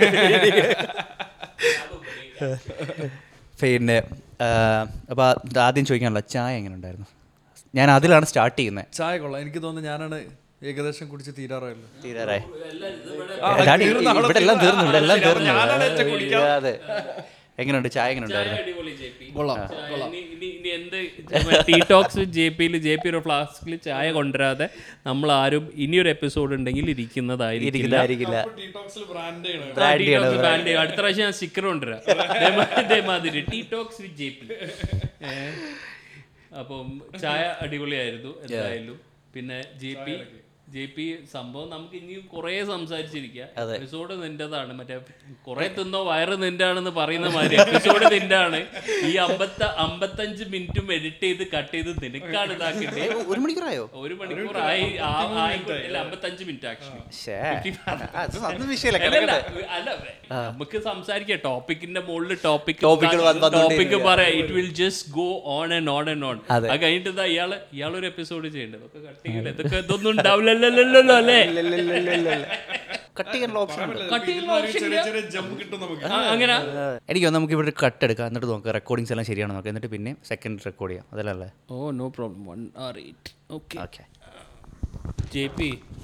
പിന്നെ അപ്പോൾ ആദ്യം ചോദിക്കാനുള്ള ചായ എങ്ങനെ ഉണ്ടായിരുന്നു ഞാൻ അതിലാണ് സ്റ്റാർട്ട് ചെയ്യുന്നത് ചായ കൊള്ളാം എനിക്ക് തോന്നുന്നു ഞാനാണ് ഏകദേശം കുടിച്ച് തീരാറായല്ലോ തീരാറായി അതാണ് ഇവിടെ എല്ലാം തീർന്നു ഇവിടെ എല്ലാം തീർന്നു അതെ എങ്ങനെയുണ്ട് ചായ എങ്ങനെ ഉണ്ടായിരുന്നു കൊള്ളാം ഇനി- ഇനി- ഇനി എന്ത് ടീ ടോക്സ് ജെ പിയിൽ ജെ പി ഒരു ഫ്ലാസ്കിൽ ചായ കൊണ്ടുവരാതെ നമ്മൾ ആരും ഇനിയൊരു എപ്പിസോഡ് ഉണ്ടെങ്കിൽ ഇരിക്കുന്നതായിരിക്കില്ല ഇരിക്കുന്നതായിരിക്കില്ല ആ, Tea Talks ban ചെയ്യും. അടുത്ത പ്രാവശ്യം ഞാൻ സ്റ്റിക്കർ കൊണ്ടുവരാം ഇതേമാ- ഇതേമാതിരി tea talks with J P അപ്പം ചായ അടിപൊളിയായിരുന്നു എന്തായാലും പിന്നെ ജെ പി ജെ പി സംഭവം നമുക്ക് ഇനിയും കുറേ സംസാരിച്ചിരിക്കാം എപ്പിസോഡ് നിന്റേതാണ് മറ്റേ കുറെ തിന്നോ വയറ് നിന്റാണെന്ന് പറയുന്ന മാതിരി എപ്പിസോഡ് നിന്റാണ് ഈ അമ്പത്ത അമ്പത്തഞ്ച് മിനിറ്റും എഡിറ്റ് ചെയ്ത് കട്ട് ചെയ്ത് നിനക്കാണ് ഇതാക്കിട്ട് ഒരു മണിക്കൂറായോ ഒരു മണിക്കൂർ ആയി ആ- ആയിക്കോട്ടെ. അല്ല അമ്പത്തഞ്ച് മിനിറ്റ് ആക്ച്വലി ശേ അത് അതൊന്നും വിഷയമല്ല അല്ലല്ല, കിടക്കട്ടെ അല്ല നമുക്ക് സംസാരിക്കാം ടോപ്പിക്കിന്റെ മുകളിൽ ടോപ്പിക് Topic കൾ വന്ന് ടോപ്പിക് പറയാം it will just go on and on and on അതെ. അത് കഴിഞ്ഞിട്ട് ഇതാ ഇയാള് ഇയാളൊരു എപ്പിസോഡ് ചെയ്യേണ്ടത് ഇതൊക്കെ കട്ട് ചെയ്യണ്ടേ ഇതൊക്കെ ഇതൊന്നും ഉണ്ടാവില്ലല്ലോ അല്ലേ കട്ട് ചെയ്യാനുള്ള ഓപ്ഷൻ ഉണ്ട് കട്ട് ചെയ്യുന്ന ഓപ്ഷൻ ഇല്ല. ജമ്പ് കിട്ടും നമുക്ക് ആ, അങ്ങനെ എനിക്ക് തോന്നുന്നു നമുക്ക് ഇവിടെ കട്ട് എടുക്കാം എന്നിട്ട് നോക്കാം റെക്കോർഡിങ്സ് എല്ലാം ശരിയാണോ നോക്കാം എന്നിട്ട് പിന്നെ സെക്കൻഡ് റെക്കോർഡ് ചെയ്യാം അതല്ലേ oh no problem one R eight okay okay J P